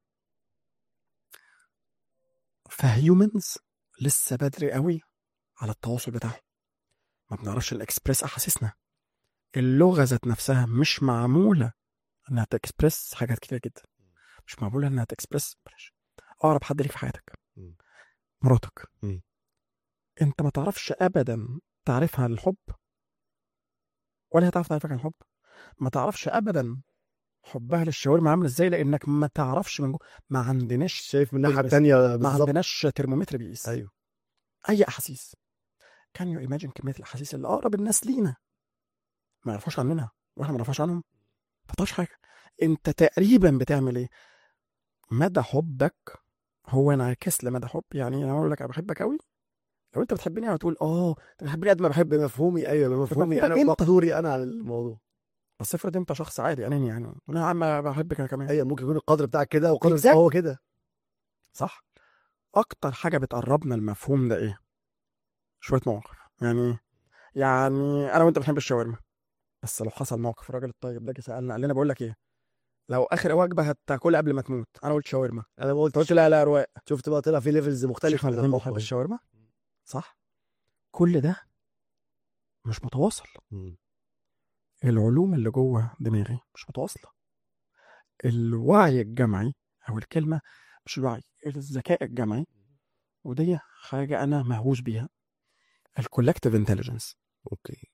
فهيومنز لسه بدري قوي على التواصل بتاعهم ما بنعرفش الاكسبريس احاسيسنا اللغه ذات نفسها مش معموله انها تكسبريس حاجات كتير جدا مش معموله انها تكسبريس بلاش اقرب حد ليك في حياتك مم. مراتك مم. انت ما تعرفش ابدا تعرفها عن الحب ولا هي تعرف تعرفك عن الحب ما تعرفش ابدا حبها للشاورما عامل ازاي لانك ما تعرفش من جوه ما عندناش شايف من الناحيه بس- الثانيه ما بالظبط عندناش ترمومتر بيقيس ايوه اي احاسيس كان يو ايماجن كميه الاحاسيس اللي اقرب الناس لينا ما يعرفوش عننا واحنا ما نعرفش عنهم ما تعرفش حاجه انت تقريبا بتعمل ايه مدى حبك هو انعكاس لمدى حب يعني انا اقول لك انا بحبك قوي لو انت بتحبني هتقول اه انت بتحبني قد ما بحب بمفهومي ايوه بمفهومي بمفهومك انا انت. مقدوري انا على الموضوع بس افرض انت شخص عادي اناني يعني انا يا عم بحبك انا كمان ايوه ممكن يكون القدر بتاعك كده وقدر Exactly. هو كده صح اكتر حاجه بتقربنا المفهوم ده ايه شويه مواقف يعني ايه يعني انا وانت بنحب الشاورما بس لو حصل موقف الراجل الطيب ده جه سالنا قال لنا بقول لك ايه لو اخر وجبه هتاكلها قبل ما تموت انا قلت شاورما انا ما انت قلتش قلت لا لا رواق شفت بقى طلع في ليفلز مختلفه احنا من الاثنين الحب بنحب أهي. الشاورما صح كل ده مش متواصل مم. العلوم اللي جوه دماغي مش متواصله الوعي الجمعي او الكلمه مش الوعي الذكاء الجمعي ودي حاجه انا مهووس بيها الكولكتيف انتليجنس اوكي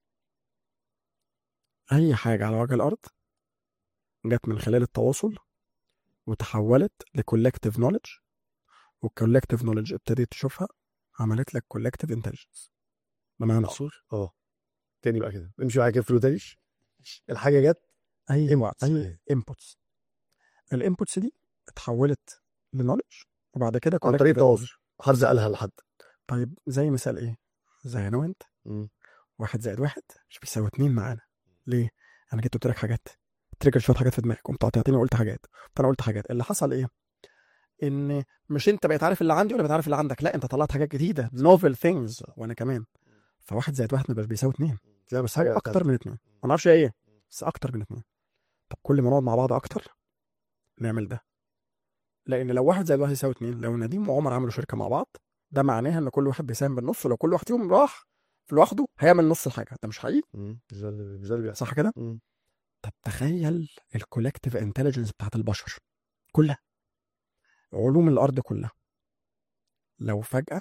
اي حاجه على وجه الارض جت من خلال التواصل وتحولت لكولكتيف نوليدج والكولكتيف نوليدج ابتديت تشوفها عملت لك كولكتيف انتليجنس بمعنى اخر اه تاني بقى كده امشي معايا كده في الروتيش الحاجه جت اي Inputs. اي انبوتس الانبوتس دي اتحولت لنوليدج وبعد كده عن طريق collective التواصل هرزق قالها لحد طيب زي مثال ايه زي انا وانت مم. واحد زائد واحد مش بيساوي اتنين معانا ليه انا جيت قلت لك حاجات تريجر شويه حاجات في دماغك قمت قاطعتني وقلت حاجات قمت انا قلت حاجات اللي حصل ايه ان مش انت بقيت عارف اللي عندي ولا بقيت عارف اللي عندك لا انت طلعت حاجات جديده نوفل ثينجز وانا كمان فواحد زائد واحد مبقاش بيساوي اتنين لا بس حاجه حاجه اكتر من اتنين ما نعرفش هي ايه بس اكتر من اتنين طب كل ما نقعد مع بعض اكتر نعمل ده لان لو واحد زائد واحد يساوي اتنين لو نديم وعمر عملوا شركه مع بعض ده معناها ان كل واحد بيساهم بالنص ولو كل واحد فيهم راح لوحده هيعمل نص الحاجه ده مش حقيقي مم. مش ده اللي مش ده اللي بيحصل صح كده مم. طب تخيل الكولكتيف انتليجنس بتاعت البشر كلها علوم الارض كلها لو فجاه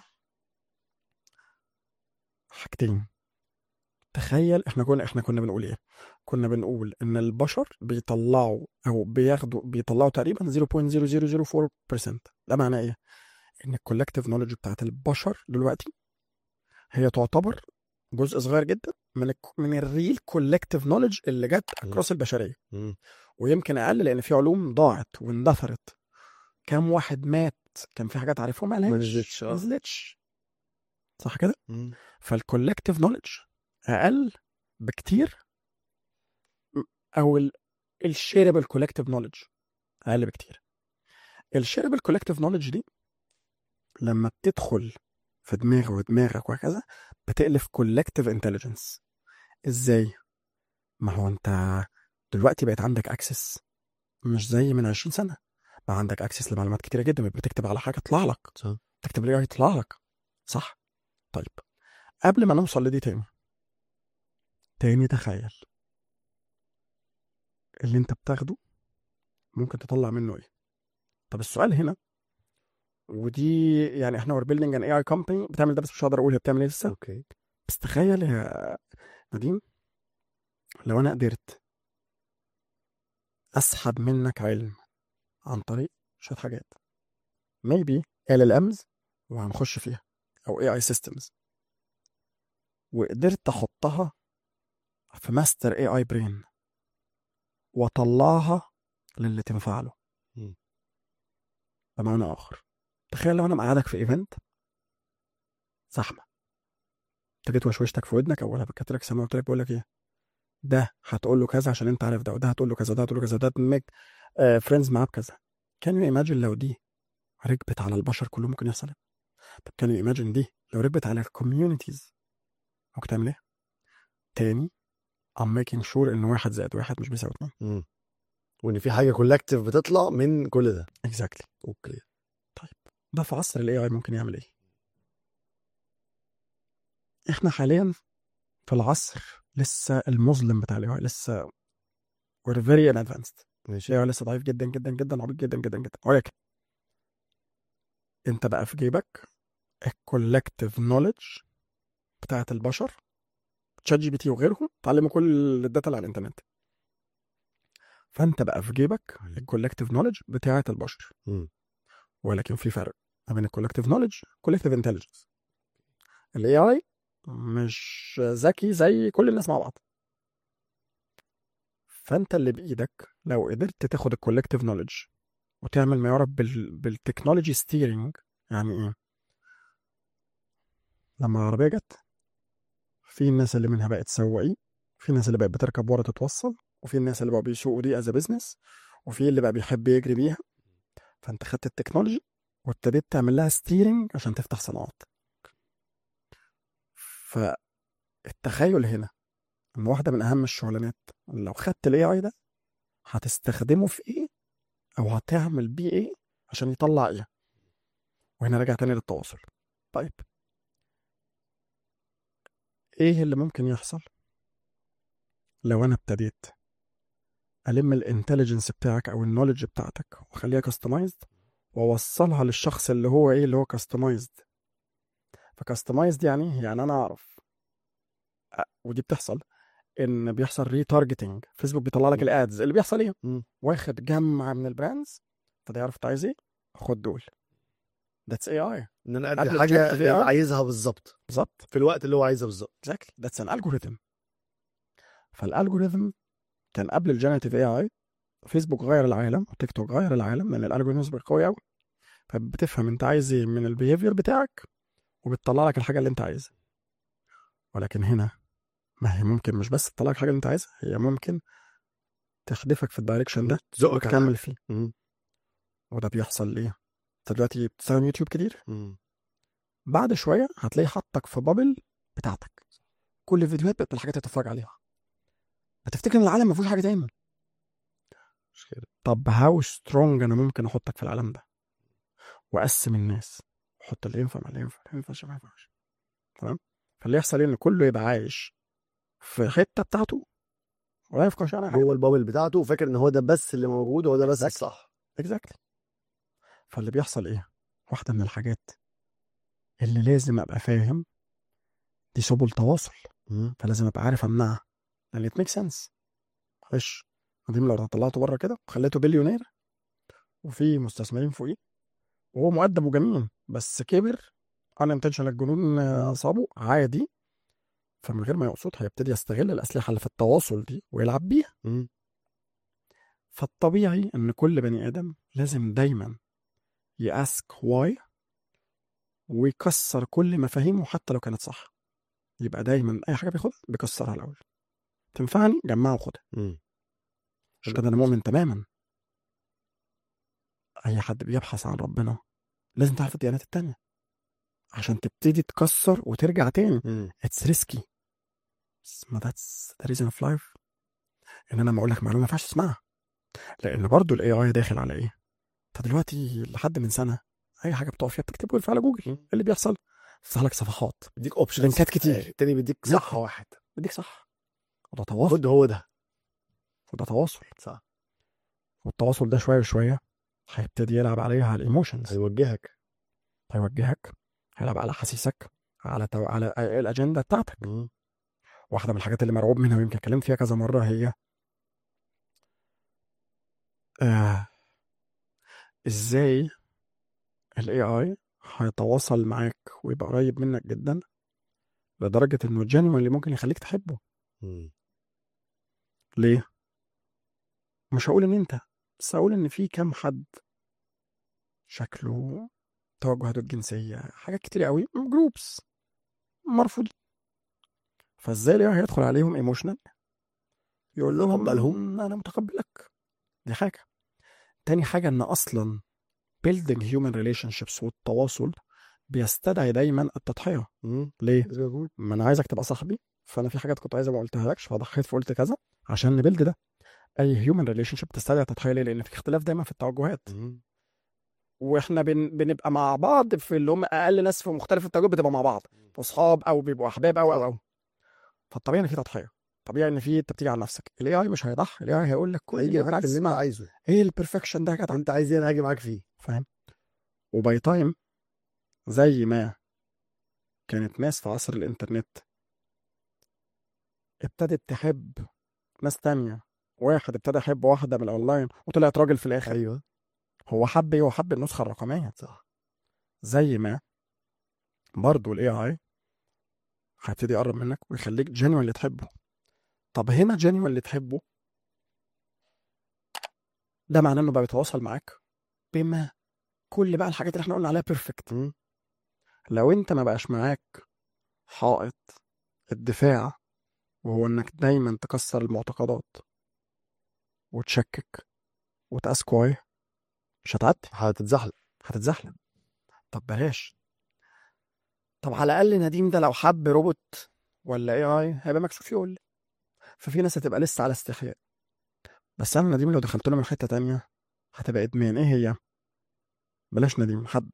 حاجتين تخيل احنا كنا احنا كنا بنقول ايه كنا بنقول ان البشر بيطلعوا او بياخدوا بيطلعوا تقريبا 0.0004% ده معناه ايه ان الكولكتيف نوليدج بتاعت البشر دلوقتي هي تعتبر جزء صغير جدا من ال من الريل كولكتيف نوليدج اللي جت اكروس البشريه مم. ويمكن اقل لان في علوم ضاعت واندثرت كام واحد مات كان في حاجات عارفهم ما ما نزلتش نزلتش، آه. نزلتش صح كده مم. فالكولكتيف نوليدج اقل بكتير م- او الشيربل كولكتيف نوليدج اقل بكتير الشيربل كولكتيف نوليدج دي لما بتدخل في دماغي ودماغك وهكذا بتألف كولكتيف انتليجنس ازاي ما هو انت دلوقتي بقيت عندك اكسس مش زي من 20 سنه بقى عندك اكسس لمعلومات كتيره جدا بتكتب على حاجه تطلع لك صح. تكتب لي يطلع لك صح طيب قبل ما نوصل لدي تاني تاني تخيل اللي انت بتاخده ممكن تطلع منه ايه طب السؤال هنا ودي يعني احنا ور بيلدينج ان اي اي كومباني بتعمل ده بس مش هقدر اقول هي بتعمل ايه لسه اوكي بس تخيل يا نديم لو انا قدرت اسحب منك علم عن طريق شويه حاجات maybe LLMs وهنخش فيها او AI systems وقدرت احطها في ماستر AI برين واطلعها للي تنفع له مم. بمعنى اخر تخيل لو انا مقعدك في ايفنت زحمه انت جيت وشوشتك في ودنك او انا بكتت لك سما قلت لك بقول لك ايه ده هتقول له كذا عشان انت عارف ده وده هتقول له كذا وده هتقول له كذا وده ميك فريندز معاه بكذا كان يو ايماجن لو دي ركبت على البشر كلهم ممكن يحصل ايه؟ طب كان يو ايماجن دي لو ركبت على الكوميونيتيز ممكن تعمل ايه؟ تاني I'm making sure ان واحد زائد واحد مش بيساوي اتنين مم. وان في حاجه كولكتيف بتطلع من كل ده اكزاكتلي اوكي ده في عصر الاي اي ممكن يعمل ايه؟ احنا حاليا في العصر لسه المظلم بتاع الاي اي لسه we're very advanced ماشي الاي اي لسه ضعيف جدا جدا جدا عبيط جدا جدا جدا ولكن انت بقى في جيبك الكولكتيف نوليدج بتاعت البشر تشات جي بي تي وغيرهم تعلموا كل الداتا اللي على الانترنت فانت بقى في جيبك الكولكتيف نوليدج بتاعت البشر مم. ولكن في فرق ما بين الكولكتيف نوليدج كولكتيف انتليجنس الاي اي مش ذكي زي كل الناس مع بعض فانت اللي بايدك لو قدرت تاخد الكولكتيف نوليدج وتعمل ما يعرف بال... بالتكنولوجي ستيرنج يعني ايه لما العربيه جت في الناس اللي منها بقت سواقين في الناس اللي بقت بتركب ورا تتوصل وفي الناس اللي بقوا بيسوقوا دي از بزنس وفي اللي بقى بيحب يجري بيها فانت خدت التكنولوجي وابتديت تعمل لها ستيرنج عشان تفتح صناعات فالتخيل هنا ان واحده من اهم الشغلانات لو خدت الاي اي ده هتستخدمه في ايه او هتعمل بيه ايه عشان يطلع ايه وهنا راجع تاني للتواصل طيب ايه اللي ممكن يحصل لو انا ابتديت الم الانتليجنس بتاعك او النولج بتاعتك واخليها كاستمايزد واوصلها للشخص اللي هو ايه اللي هو كاستمايزد فكاستمايزد يعني يعني انا اعرف أ- ودي بتحصل ان بيحصل ريتارجتنج فيسبوك بيطلع لك مم. الادز اللي بيحصل ايه مم. واخد جمع من البراندز فده يعرف انت عايز ايه خد دول ذاتس اي اي ان انا قبل ادي الشات حاجه في VR. عايزها بالظبط بالظبط في الوقت اللي هو عايزها بالظبط اكزاكتلي ذاتس ان الجوريثم فالالجوريثم كان قبل الجينيريتيف اي اي فيسبوك غير العالم وتيك توك غير العالم لان الالجوريثم قوي قوي فبتفهم انت عايز ايه من البيهيفير بتاعك وبتطلع لك الحاجه اللي انت عايزها ولكن هنا ما هي ممكن مش بس تطلع لك الحاجه اللي انت عايزها هي ممكن تخدفك في الدايركشن ده تزقك على وتكمل فيه مم. وده بيحصل ليه انت دلوقتي بتستخدم يوتيوب كتير مم. بعد شويه هتلاقي حطك في بابل بتاعتك كل الفيديوهات بقت الحاجات اللي تتفرج عليها هتفتكر ان العالم ما فيهوش حاجه تاني مش كده طب هاو سترونج انا ممكن احطك في العالم ده واقسم الناس احط اللي ينفع مع اللي ينفع اللي ما ينفعش ما ينفعش تمام فاللي يحصل ايه ان كله يبقى عايش في حته بتاعته ولا يفقهش عنها حاجه جوه البابل بتاعته وفاكر ان هو ده بس اللي موجود وهو ده بس Exactly. الصح اكزاكتلي فاللي بيحصل ايه واحده من الحاجات اللي لازم ابقى فاهم دي سبل تواصل مم. فلازم ابقى عارف امنعها لان ات ميك سنس معلش قديم لو طلعته بره كده وخليته بليونير وفي مستثمرين فوقيه وهو مؤدب وجميل بس كبر ان انتشنال الجنون اصابه عادي فمن غير ما يقصد هيبتدي يستغل الاسلحه اللي في التواصل دي ويلعب بيها مم. فالطبيعي ان كل بني ادم لازم دايما ياسك واي ويكسر كل مفاهيمه حتى لو كانت صح يبقى دايما اي حاجه بياخدها بيكسرها الاول تنفعني جمعها وخدها مم. مش كده انا مؤمن تماما اي حد بيبحث عن ربنا لازم تعرف الديانات التانية عشان تبتدي تكسر وترجع تاني مم. اتس ريسكي ما ذاتس ذا ريزن اوف لايف ان انا لما اقول لك معلومه ما ينفعش تسمعها لان برضو الاي اي داخل على ايه انت دلوقتي لحد من سنه اي حاجه بتقف فيها بتكتب ويرفع على جوجل مم. إيه اللي بيحصل يفتح لك صفحات بيديك اوبشنز لينكات كتير. التاني بيديك لا. صح واحد بديك صح وده تواصل خد هو ده وده تواصل صح والتواصل ده شويه شويه هيبتدي يلعب عليها على الايموشنز هيوجهك هيوجهك هيلعب على حسيسك على تو... على الاجنده بتاعتك مم. واحده من الحاجات اللي مرعوب منها ويمكن اتكلمت فيها كذا مره هي آه ازاي الاي اي هيتواصل معاك ويبقى قريب منك جدا لدرجه انه اللي ممكن يخليك تحبه مم. ليه مش هقول ان انت بس هقول ان في كام حد شكله توجهاته الجنسيه حاجات كتير قوي جروبس مرفوض فازاي الاي هيدخل عليهم ايموشنال يقول لهم تقبلهم. انا متقبلك دي حاجه تاني حاجه ان اصلا building human relationships والتواصل بيستدعي دايما التضحيه مم. ليه لازم أقول. ما انا عايزك تبقى صاحبي فانا في حاجات كنت عايزها ما قلتهالكش فضحيت فقلت كذا عشان نبيلد ده اي هيومن ريليشن شيب تستدعي التضحيه ليه لان في اختلاف دايما في التوجهات مم. واحنا بن... بنبقى مع بعض في اللي هم اقل ناس في مختلف التوجهات بتبقى مع بعض اصحاب او بيبقوا احباب او او او فالطبيعي ان في تضحيه طبيعي ان في انت بتيجي على نفسك الاي اي مش هيضحي الاي اي هيقول لك كل هيجي اللي ياخد انا عايز اللي انت اسمعه عايزه ايه البرفكشن ده يا جدع انت عايز ايه انا هاجي معاك فيه فاهم وباي تايم زي ما كانت ناس في عصر الانترنت ابتدت تحب ناس تانية واحد ابتدى يحب واحدة من الاونلاين وطلعت راجل في الاخر ايوه هو حب ايه هو حب النسخة الرقمية صح زي ما برضه الاي اي هيبتدي يقرب منك ويخليك جينيوين اللي تحبه طب هنا جينيوين اللي تحبه ده معناه انه بقى بيتواصل معاك بما كل بقى الحاجات اللي احنا قلنا عليها بيرفكت مم. لو انت ما بقاش معاك حائط الدفاع وهو انك دايما تكسر المعتقدات وتشكك وتاسك واي مش هتعدي هتتزحلق هتتزحلق طب بلاش طب على الاقل نديم ده لو حب روبوت ولا اي اي هيبقى مكسوف يقول ففي ناس هتبقى لسه على استحياء بس انا نديم لو دخلت له من حته تانية هتبقى ادمان ايه هي بلاش نديم حد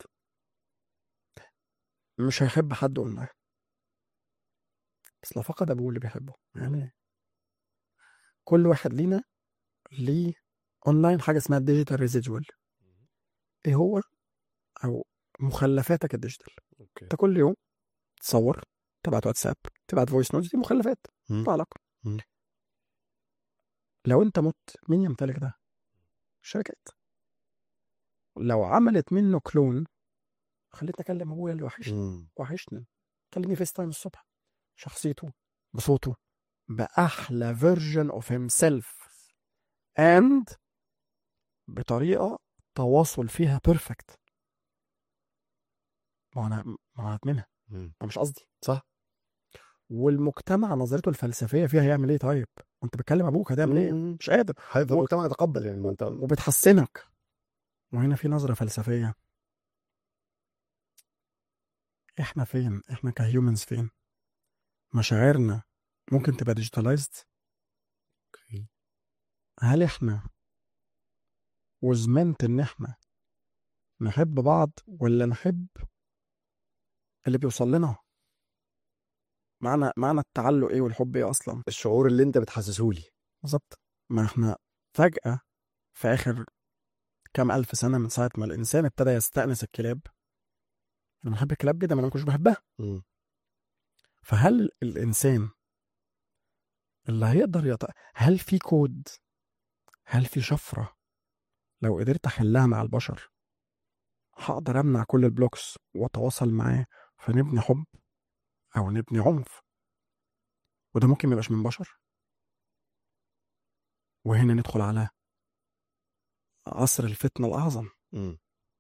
مش هيحب حد اونلاين بس لو فقد ابوه اللي بيحبه يعني إيه؟ كل واحد لينا ليه اونلاين حاجه اسمها ديجيتال ريزيدوال ايه هو او مخلفاتك الديجيتال اوكي انت كل يوم تصور تبعت واتساب تبعت فويس نوتس دي مخلفات مم. له علاقه مم. لو انت مت مين يمتلك ده الشركات لو عملت منه كلون خليتني اكلم ابويا اللي وحشني مم. وحشني كلمني فيس تايم الصبح شخصيته بصوته باحلى فيرجن اوف هيم سيلف اند بطريقه تواصل فيها بيرفكت ما انا ما انا هدمنها مم. انا مش قصدي صح والمجتمع نظرته الفلسفيه فيها هيعمل ايه طيب وانت بتكلم ابوك هتعمل ايه مم. مش قادر هيبقى و- المجتمع يتقبل يعني ما انت وبتحسنك وهنا في نظره فلسفيه احنا فين احنا كهيومنز فين مشاعرنا ممكن تبقى ديجيتالايزد اوكي هل احنا وزمنت ان احنا نحب بعض ولا نحب اللي بيوصل لنا معنى معنى التعلق ايه والحب ايه اصلا الشعور اللي انت بتحسسه لي بالظبط ما احنا فجأة في آخر كام ألف سنة من ساعة ما الإنسان ابتدى يستأنس الكلاب أنا بحب الكلاب جدا ما أنا ما كنتش بحبها مم. فهل الإنسان اللي هيقدر يط... هل في كود هل في شفرة لو قدرت أحلها مع البشر هقدر أمنع كل البلوكس وأتواصل معاه فنبني حب أو نبني عنف وده ممكن ميبقاش من بشر وهنا ندخل على عصر الفتنة الأعظم مم.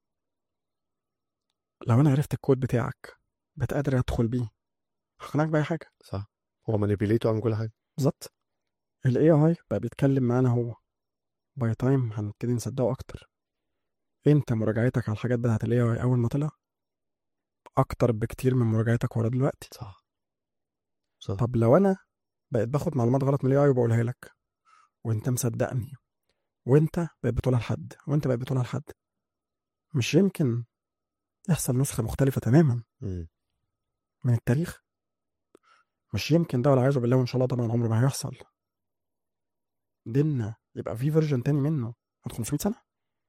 لو أنا عرفت الكود بتاعك بقيت قادر أدخل بيه هقنعك بأي حاجة صح هو مانيبيليته عن كل حاجه بالظبط ال AI بقى بيتكلم معانا هو باي تايم هنبتدي نصدقه أكتر أنت مراجعتك على الحاجات بتاعت ال AI أول ما طلع أكتر بكتير من مراجعتك ورا دلوقتي صح صح طب لو أنا بقيت باخد معلومات غلط من ال AI وبقولها لك وأنت مصدقني وأنت بقيت بتقولها لحد وأنت بقيت بتقولها لحد مش يمكن يحصل نسخة مختلفة تماما مم. من التاريخ مش يمكن ده والعياذ بالله وان شاء الله طبعا عمره ما هيحصل ديننا يبقى في فيرجن تاني منه بعد 500 سنه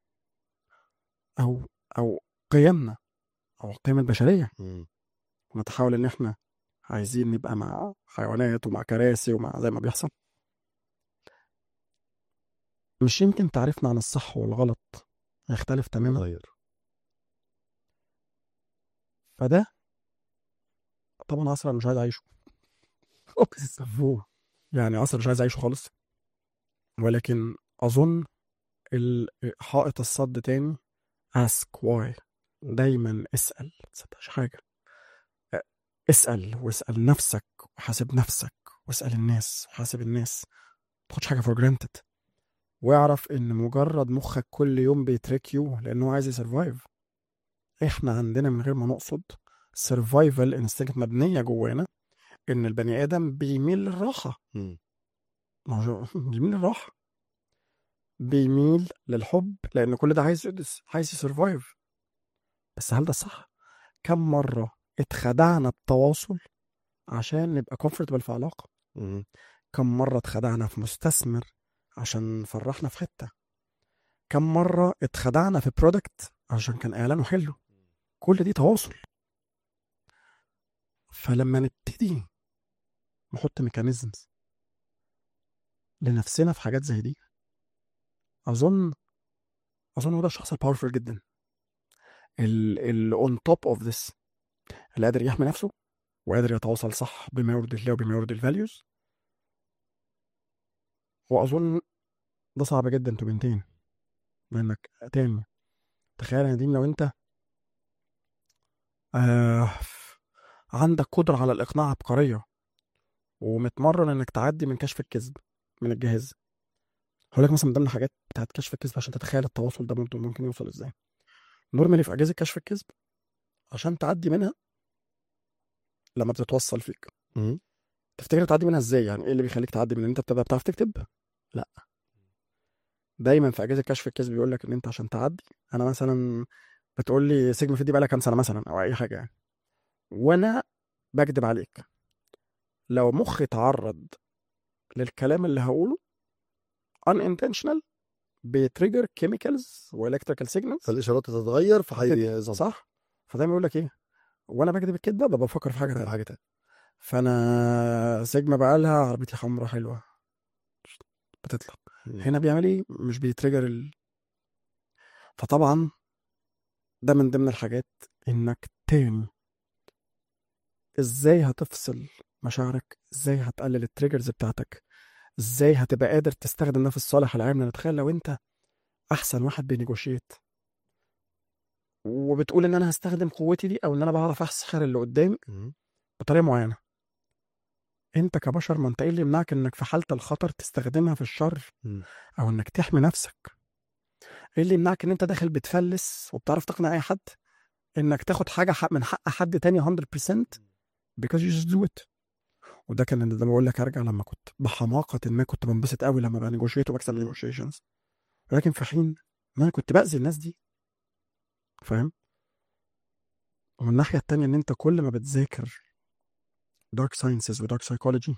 او او قيمنا او قيم البشريه مم. ونتحاول ان احنا عايزين نبقى مع حيوانات ومع كراسي ومع زي ما بيحصل مش يمكن تعريفنا عن الصح والغلط هيختلف تماما غير فده طبعا عصر انا مش عايز اعيشه يعني عصر مش عايز اعيشه خالص ولكن اظن ال- حائط الصد تاني ask why دايما اسال ما تصدقش حاجه أ- اسال واسال نفسك وحاسب نفسك واسال الناس وحاسب الناس ما تاخدش حاجه for granted واعرف ان مجرد مخك كل يوم بيتريك يو لانه عايز يسرفايف احنا عندنا من غير ما نقصد سرفايفل انستنكت مبنيه جوانا ان البني ادم بيميل للراحه مم. ما هو بيميل للراحه بيميل للحب لان كل ده عايز يدس عايز يسرفايف بس هل ده صح كم مره اتخدعنا بتواصل عشان نبقى كومفورتبل في علاقه مم. كم مره اتخدعنا في مستثمر عشان فرحنا في حته كم مره اتخدعنا في برودكت عشان كان اعلانه حلو كل دي تواصل فلما نبتدي نحط ميكانيزمز لنفسنا في حاجات زي دي اظن اظن هو ده الشخص الباورفul جدا اللي اون توب اوف ذس اللي قادر يحمي نفسه وقادر يتواصل صح بما يرضي الله وبما يرضي الفاليوز واظن ده صعب جدا تو بنتين لانك تاني تخيل يا نديم لو انت آه عندك قدرة على الإقناع عبقرية ومتمرن إنك تعدي من كشف الكذب من الجهاز هقول لك مثلا من ضمن الحاجات بتاعت كشف الكذب عشان تتخيل التواصل ده ممكن ممكن يوصل ازاي نورمالي في أجهزة كشف الكذب عشان تعدي منها لما بتتوصل فيك مم. تفتكر تعدي منها ازاي يعني ايه اللي بيخليك تعدي من ان انت بتبقى بتعرف تكتب لا دايما في اجهزه كشف الكذب بيقول لك ان انت عشان تعدي انا مثلا بتقول لي سيجما في دي بقى لها كام سنه مثلا او اي حاجه يعني وانا بكذب عليك لو مخي اتعرض للكلام اللي هقوله unintentional بيتريجر كيميكالز والكتريكال سيجنالز فالاشارات تتغير فهيظبط صح فدايما يقول لك ايه وانا بكذب الكذبه ببقى بفكر في حاجه تانية حاجه تانية فانا سيجما بقى لها عربيتي حمرا حلوه بتطلع مم. هنا بيعمل ايه مش بيتريجر ال... فطبعا ده من ضمن الحاجات انك تاني ازاي هتفصل مشاعرك ازاي هتقلل التريجرز بتاعتك ازاي هتبقى قادر تستخدم ده في الصالح العام لان تخيل لو انت احسن واحد بينيجوشيت وبتقول ان انا هستخدم قوتي دي او ان انا بعرف اسحر اللي قدامي مم. بطريقه معينه انت كبشر ما انت ايه اللي يمنعك انك في حاله الخطر تستخدمها في الشر مم. او انك تحمي نفسك ايه اللي يمنعك ان انت داخل بتفلس وبتعرف تقنع اي حد انك تاخد حاجه حق من حق حد تاني 100% because you just do it وده كان اللي بقول لك ارجع لما كنت بحماقه ما كنت بنبسط قوي لما بنيجوشيت وبكسب نيجوشيشنز ولكن في حين ان انا كنت باذي الناس دي فاهم ومن الناحيه التانيه ان انت كل ما بتذاكر دارك ساينسز ودارك سايكولوجي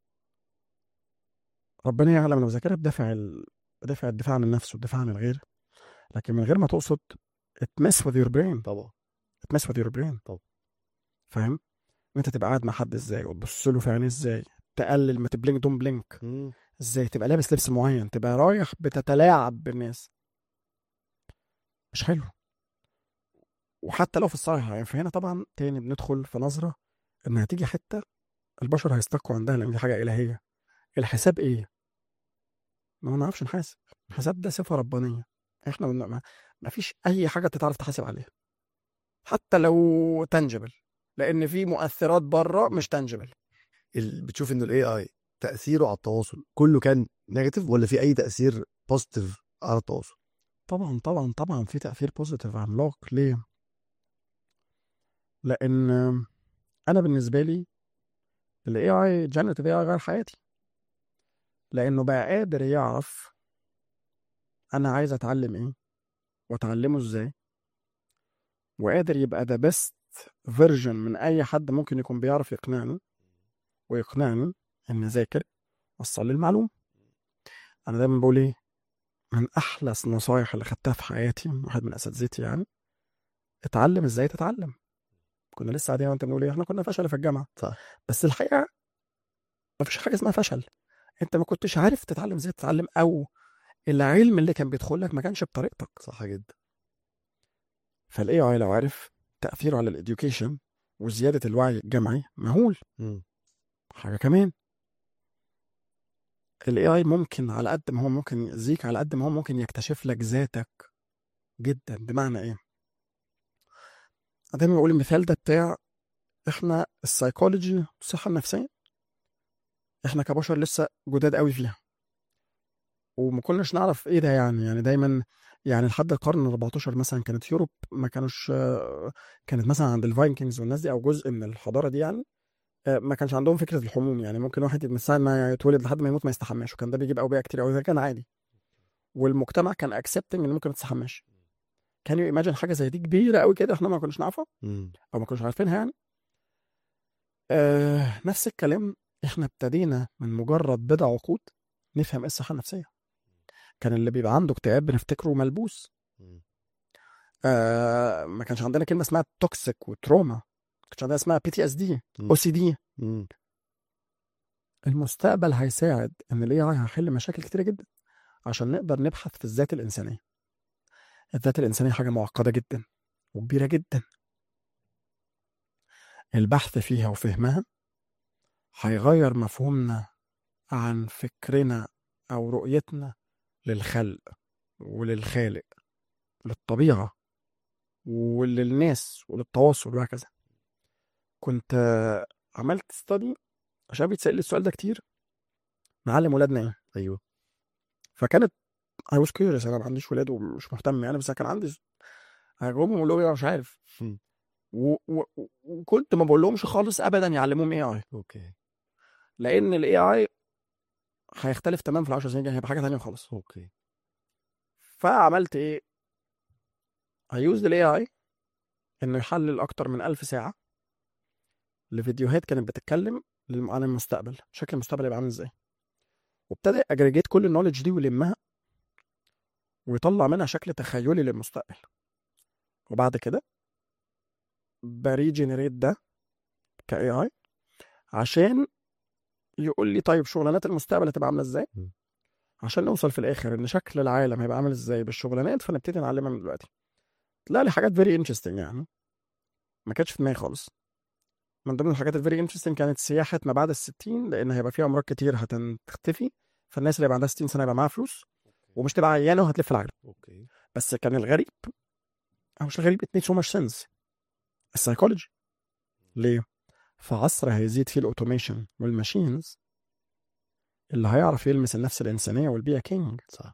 ربنا يعلم انا بذاكرها بدافع ال... بدافع الدفاع عن النفس والدفاع عن الغير لكن من غير ما تقصد it mess with your brain طبعا it mess with your brain طبعا. فاهم انت تبقى قاعد مع حد ازاي وتبص له في عينيه ازاي تقلل ما تبلينك دون بلينك مم. ازاي تبقى لابس لبس معين تبقى رايح بتتلاعب بالناس مش حلو وحتى لو في الصحيح يعني فهنا طبعا تاني بندخل في نظرة ان هتيجي حتة البشر هيستقوا عندها لان دي حاجة إلهية الحساب ايه؟ ما نعرفش نحاسب الحساب ده صفة ربانية احنا ما- ما ما فيش اي حاجة تتعرف تحاسب عليها حتى لو تنجبل لان في مؤثرات بره مش تنجبل ال... بتشوف انه الاي اي تاثيره على التواصل كله كان نيجاتيف ولا في اي تاثير بوزيتيف على التواصل طبعا طبعا طبعا في تأثير بوزيتيف عملاق ليه؟ لأن أنا بالنسبة لي ال AI generative AI غير حياتي لأنه بقى قادر يعرف أنا عايز أتعلم إيه وأتعلمه إزاي وقادر يبقى ده best version من أي حد ممكن يكون بيعرف يقنعني ويقنعني إن أذاكر أوصل لي المعلومة أنا دايما بقول إيه من أحلى النصايح اللي خدتها في حياتي من واحد من أساتذتي يعني اتعلم إزاي تتعلم كنا لسه قاعدين وانت بنقول ايه احنا كنا فشل في الجامعه صح. بس الحقيقه ما فيش حاجه اسمها فشل انت ما كنتش عارف تتعلم ازاي تتعلم او العلم اللي كان بيدخل لك ما كانش بطريقتك صح جدا فالاي اي لو عرف تاثيره على الاديوكيشن وزياده الوعي الجمعي مهول مم. حاجه كمان الاي اي ممكن على قد ما هو ممكن يأذيك على قد ما هو ممكن يكتشف لك ذاتك جدا بمعنى ايه أنا دايما بقول المثال ده بتاع احنا السايكولوجي الصحه النفسيه احنا كبشر لسه جداد قوي فيها وما كناش نعرف ايه ده يعني يعني دايما يعني لحد القرن ال 14 مثلا كانت يوروب ما كانوش آه، كانت مثلا عند الفايكنجز والناس دي او جزء من الحضاره دي يعني آه، ما كانش عندهم فكره الحموم يعني ممكن واحد من ساعه ما يتولد لحد ما يموت ما يستحماش وكان ده بيجيب اوبئه كتير قوي ده كان عادي والمجتمع كان اكسبتنج ان ممكن ما تستحماش كان يو ايماجن حاجه زي دي كبيره قوي كده احنا ما كناش نعرفها مم. او ما كناش عارفينها يعني آه نفس الكلام احنا ابتدينا من مجرد بضع عقود نفهم ايه الصحه النفسيه كان اللي بيبقى عنده اكتئاب بنفتكره ملبوس مم. آه ما كانش عندنا كلمه اسمها توكسيك وتروما ما كانش عندنا اسمها بي تي اس دي مم. او سي دي مم. المستقبل هيساعد ان الاي اي هيحل مشاكل كتيره جدا عشان نقدر نبحث في الذات الانسانيه الذات الانسانيه حاجه معقده جدا وكبيره جدا البحث فيها وفهمها هيغير مفهومنا عن فكرنا او رؤيتنا للخلق وللخالق للطبيعة وللناس وللتواصل وهكذا كنت آه، عملت ستادي عشان بيتسأل لي السؤال ده كتير نعلم ولادنا ايه ايوه فكانت I was curious انا ما عنديش ولاد ومش مهتم يعني بس أنا كان عندي هجاوبهم اقول لهم إيه؟ أنا مش عارف مم. و... و... وكنت ما بقول لهمش خالص ابدا يعلموهم اي اي اوكي لان الاي اي هيختلف تمام في العشر سنين الجايه هيبقى حاجه تانية خالص اوكي فعملت ايه هيوز الاي اي انه يحلل اكتر من ألف ساعه لفيديوهات كانت بتتكلم للم- عن المستقبل شكل المستقبل يبقى عامل ازاي وابتدى اجريجيت كل النولج دي ويلمها ويطلع منها شكل تخيلي للمستقبل وبعد كده بريجنريت ده كاي اي عشان يقول لي طيب شغلانات المستقبل هتبقى عامله ازاي م. عشان نوصل في الاخر ان شكل العالم هيبقى عامل ازاي بالشغلانات فنبتدي نعلمها من دلوقتي طلع لي حاجات فيري انترستنج يعني ما كانتش في دماغي خالص من ضمن الحاجات الفيري انترستنج كانت سياحه ما بعد الستين لان هيبقى فيها امراض كتير هتختفي فالناس اللي يبقى عندها 60 سنه يبقى معاها فلوس ومش تبقى عيانه وهتلف العالم اوكي بس كان الغريب او مش الغريب it makes so much sense السايكولوجي ليه؟ في عصر هيزيد فيه الاوتوميشن والماشينز اللي هيعرف يلمس النفس الانسانيه والبيئه كينج صح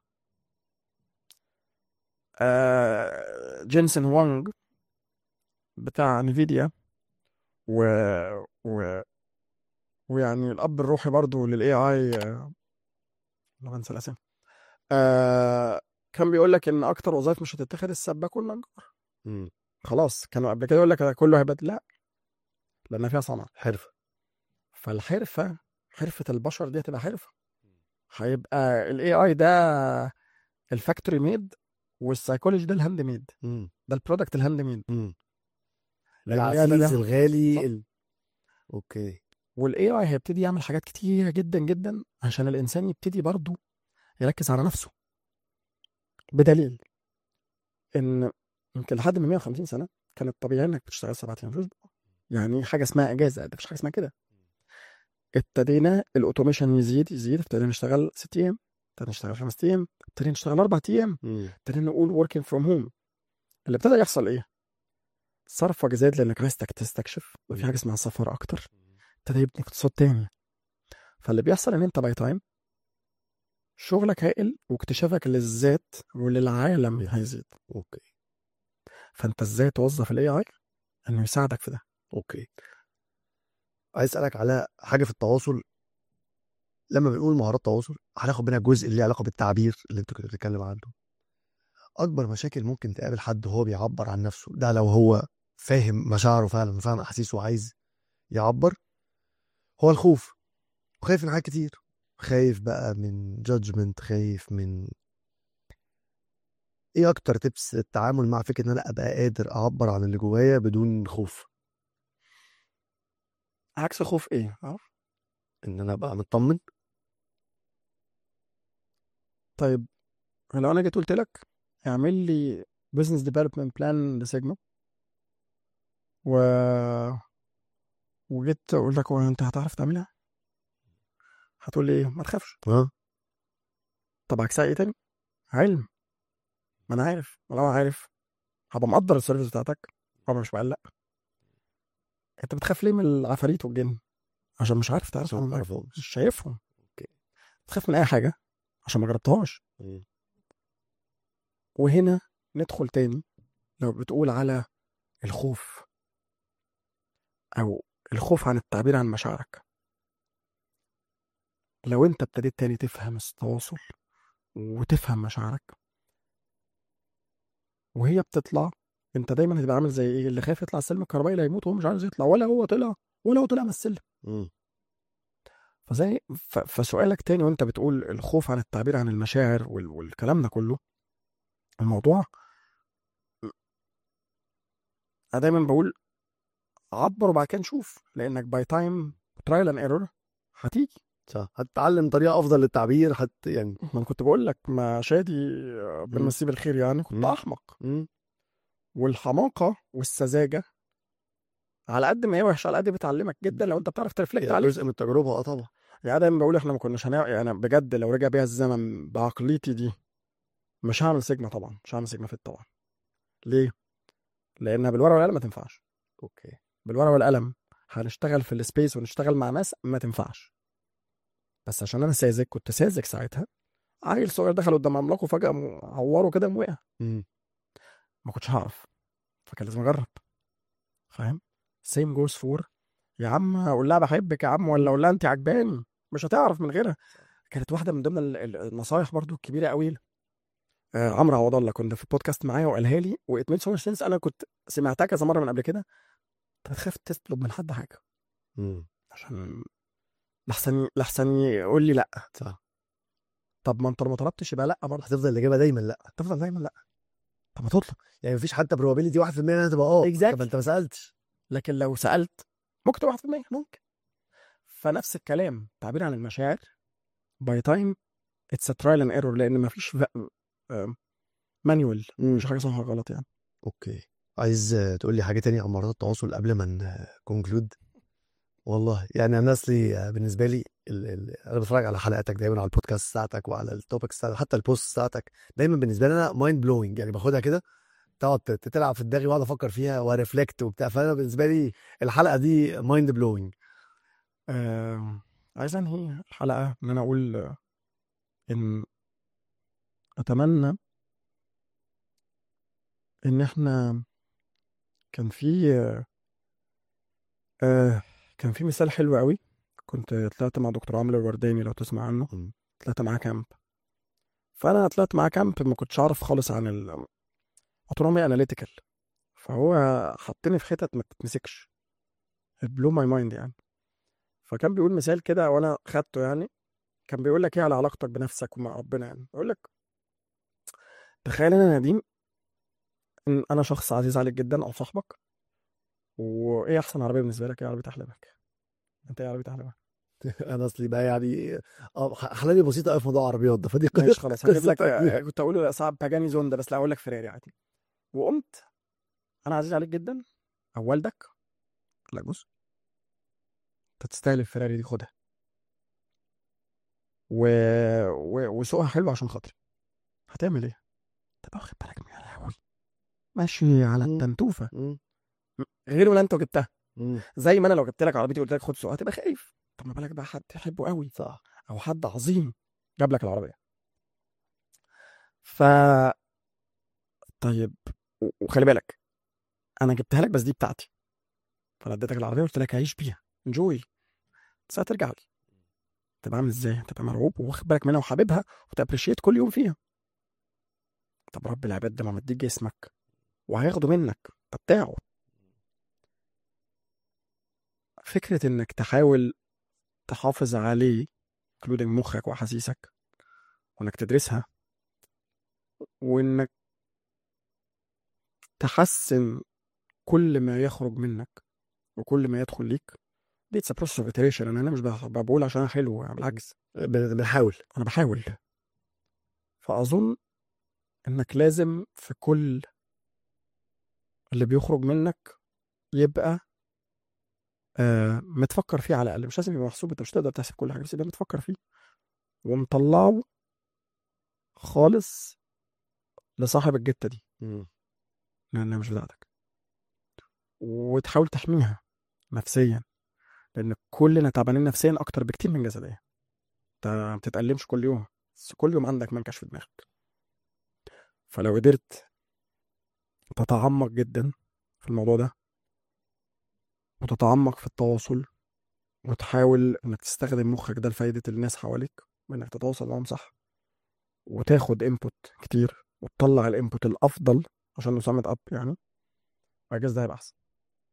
آه جينسون وانج بتاع نفيديا و... و... ويعني الاب الروحي برضو للاي اي لا بنسى الاسامي آه كان بيقول لك ان اكتر وظائف مش هتتخذ السباك والنجار مم. خلاص كانوا قبل كده يقول لك كله هيبقى لا لان فيها صنعه حرفه فالحرفه حرفه البشر دي هتبقى حرفه هيبقى الاي اي ده الفاكتوري ميد والسايكولوجي ده الهاند ميد مم. ده البرودكت الهاند ميد مم. لأن العزيز يعني ده- الغالي صح. ال... اوكي والاي اي هيبتدي يعمل حاجات كتيره جدا جدا عشان الانسان يبتدي برضه يركز على نفسه بدليل ان يمكن لحد من 150 سنه كان الطبيعي انك بتشتغل سبعة ايام في الاسبوع يعني حاجه اسمها اجازه ده مفيش حاجه اسمها كده ابتدينا الاوتوميشن يزيد يزيد ابتدينا نشتغل ست ايام ابتدينا نشتغل خمس ايام ابتدينا نشتغل اربع ايام مم. ابتدينا نقول working from home اللي ابتدى يحصل ايه؟ صرف وجزاد لانك عايز تك- تستكشف وفي حاجه اسمها سفر اكتر ابتدى يبني اقتصاد تاني فاللي بيحصل ان انت باي تايم شغلك هائل واكتشافك للذات وللعالم هيزيد اوكي فانت ازاي توظف الاي اي انه يساعدك في ده اوكي عايز اسالك على حاجه في التواصل لما بنقول مهارات تواصل هناخد منها الجزء اللي له علاقه بالتعبير اللي انت كنت بتتكلم عنه اكبر مشاكل ممكن تقابل حد وهو بيعبر عن نفسه ده لو هو فاهم مشاعره فعلا فاهم احاسيسه وعايز يعبر هو الخوف وخايف من حاجات كتير خايف بقى من جادجمنت خايف من ايه اكتر تبس التعامل مع فكره ان انا ابقى قادر اعبر عن اللي جوايا بدون خوف عكس خوف ايه عارف ان انا ابقى مطمن طيب لو انا جيت قلت لك اعمل لي بزنس ديفلوبمنت بلان لسيجما و وجيت اقول لك هو انت هتعرف تعملها هتقول لي ايه ما تخافش ها طب عكسها ايه تاني علم ما انا عارف ولو عارف هبقى مقدر السيرفيس بتاعتك هبقى مش مقلق انت بتخاف ليه من العفاريت والجن عشان مش عارف تعرف عشان تعمل ما معاهم. اعرفهمش مش شايفهم اوكي. تخاف من اي حاجه عشان ما جربتهاش مم. وهنا ندخل تاني لو بتقول على الخوف او الخوف عن التعبير عن مشاعرك لو انت ابتديت تاني تفهم التواصل وتفهم مشاعرك وهي بتطلع انت دايما هتبقى عامل زي ايه اللي خايف يطلع السلم الكهربائي لا يموت وهو مش عايز يطلع ولا هو طلع ولا هو طلع من السلم مم. فزي ف... فسؤالك تاني وانت بتقول الخوف عن التعبير عن المشاعر وال... والكلام ده كله الموضوع انا دايما بقول عبر وبعد كده نشوف لانك باي تايم ترايل اند ايرور هتيجي صح هتتعلم طريقه افضل للتعبير هت يعني ما انا كنت بقول لك ما شادي بالمسيه بالخير يعني كنت مم. احمق مم. والحماقه والسذاجه على قد ما هي وحشه على قد بتعلمك جدا لو انت بتعرف ترفلكت يعني عليها جزء من التجربه اه طبعا يعني دايما بقول احنا ما كناش هنعمل يعني بجد لو رجع بيها الزمن بعقليتي دي مش هعمل سيجما طبعا مش هعمل سيجما فيت طبعا ليه لانها بالورقه والقلم ما تنفعش اوكي بالورقه والقلم هنشتغل في السبيس ونشتغل مع ناس ما تنفعش بس عشان انا ساذج كنت ساذج ساعتها عيل صغير دخل قدام عملاق وفجاه م- عوره كده قام وقع مم. ما كنتش هعرف فكان لازم اجرب فاهم سيم جوز فور يا عم اقول لها بحبك يا عم ولا اقول لها انت عجباني مش هتعرف من غيرها كانت واحده من ضمن ال- ال- النصايح برضو الكبيره قوي آه عمرو عوض الله كنت في البودكاست معايا وقالها لي وات ميك سو سنس انا كنت سمعتها كذا مره من قبل كده انت بتخاف تطلب من حد حاجه مم. عشان لحسن لحسن يقول لي لا صح طب ما انت لو ما طلبتش يبقى لا برضه هتفضل الاجابه دايما لا هتفضل دايما لا طب ما تطلب يعني مفيش حتى probability 1% انها تبقى اه Exactly. طب انت ما سالتش لكن لو سالت ممكن تبقى 1% ممكن فنفس الكلام تعبير عن المشاعر باي تايم اتس ترايل اند ايرور لان مفيش مانيوال مش حاجه صح ولا غلط يعني اوكي عايز آه، تقول لي حاجه تانية عن مهارات التواصل قبل ما نكونكلود والله يعني انا اصلي آه، بالنسبه لي ال... ال... انا بتفرج على حلقاتك دايما على البودكاست بتاعتك وعلى التوبكس بتاعتك حتى البوست بتاعتك دايما بالنسبه لي انا مايند بلوينج يعني باخدها كده تقعد ت- تلعب في دماغي واقعد افكر فيها وريفلكت وبتاع فانا بالنسبه لي الحلقه دي مايند بلوينج آه عايز انهي الحلقه ان انا اقول آه، ان اتمنى ان احنا كان في آه، آه كان في مثال حلو قوي كنت طلعت مع دكتور عمرو الورداني لو تسمع عنه مم. طلعت معاه كامب فانا طلعت معاه كامب ما كنتش اعرف خالص عن الاوتونومي اناليتيكال فهو حطني في حتت ما تتمسكش بلو ماي مايند يعني فكان بيقول مثال كده وانا خدته يعني كان بيقول لك ايه على علاقتك بنفسك ومع ربنا يعني بيقول لك تخيل انا نديم ان انا شخص عزيز عليك جدا او صاحبك وايه احسن عربيه بالنسبه لك ايه عربيه احلامك انت ايه عربيه احلامك انا اصلي بقى يعني اه احلامي بسيطه قوي في موضوع العربيات ده فدي ماشي خلاص هجيب قصة لك تانية. كنت اقول صعب باجاني زوندا بس لا اقول لك فيراري عادي وقمت انا عزيز عليك جدا او والدك قال لك بص انت تستاهل الفيراري دي خدها و... و... وسوقها حلو عشان خاطري هتعمل ايه؟ تبقى واخد بالك من الهوي ماشي على مم. التنتوفه مم. غير ما انت جبتها مم. زي ما انا لو جبت لك عربيتي وقلت لك خد سوقها هتبقى خايف طب ما بالك بقى حد تحبه قوي صح او حد عظيم جاب لك العربيه ف طيب و- وخلي بالك انا جبتها لك بس دي بتاعتي فانا اديتك العربيه وقلت لك عيش بيها انجوي بس هترجع لي تبقى عامل ازاي هتبقى مرعوب واخد بالك منها وحاببها وتابريشيت كل يوم فيها طب رب العباد ده ما مديك جسمك وهياخده منك ده بتاعه فكرة انك تحاول تحافظ عليه including مخك واحاسيسك وانك تدرسها وانك تحسن كل ما يخرج منك وكل ما يدخل ليك دي اتس بروسس اوف iteration انا أنا مش بح- بقول عشان انا حلو يعني بالعكس بن- بنحاول انا بحاول فاظن انك لازم في كل اللي بيخرج منك يبقى آه متفكر فيه على الاقل مش لازم يبقى محسوب انت مش تقدر تحسب كل حاجه بس يبقى متفكر فيه ومطلعه خالص لصاحب الجته دي مم. لانها مش بتاعتك وتحاول تحميها نفسيا لان كلنا تعبانين نفسيا اكتر بكتير من جسديا انت ما بتتألمش كل يوم بس كل يوم عندك منكش في دماغك فلو قدرت تتعمق جدا في الموضوع ده وتتعمق في التواصل وتحاول انك تستخدم مخك ده لفايدة الناس حواليك وانك تتواصل معاهم صح وتاخد انبوت كتير وتطلع الانبوت الافضل عشان نسمت اب يعني وجاز ده هيبقى احسن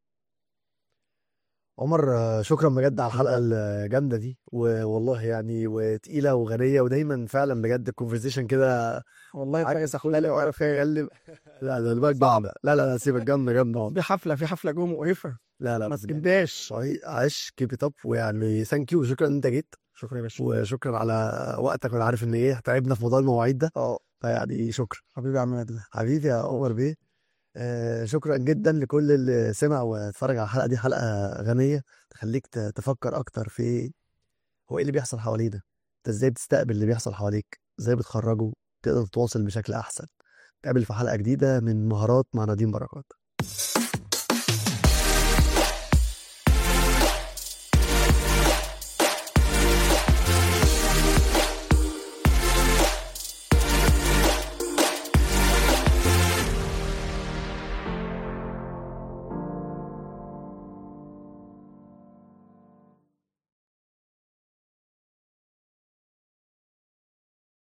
عمر آه، شكرا بجد على الحلقه الجامده دي والله يعني وتقيله وغنيه ودايما فعلا بجد الكونفرزيشن كده والله عكس كويس اخويا لا واقف اتكلم لا لا بالك بعض لا لا لا سيبك جامده جامده والله. في حفله في حفله جوه مقرفه لا لا ما بس جامدة. تجداش صحيح عاش كيب ات اب ويعني ثانك يو شكرا ان انت جيت شكرا يا باشا وشكرا على وقتك وانا عارف ان ايه تعبنا في موضوع المواعيد ده اه فيعني شكرا حبيبي يا عم نادي حبيبي يا عمر بيه آه شكرا جدا لكل اللي سمع واتفرج على الحلقه دي حلقه غنيه تخليك ت- تفكر اكتر في هو ايه اللي بيحصل حوالينا انت ازاي بتستقبل اللي بيحصل حواليك ازاي بتخرجه تقدر تتواصل بشكل أحسن نتقابل في حلقة جديدة من مهارات مع نديم بركات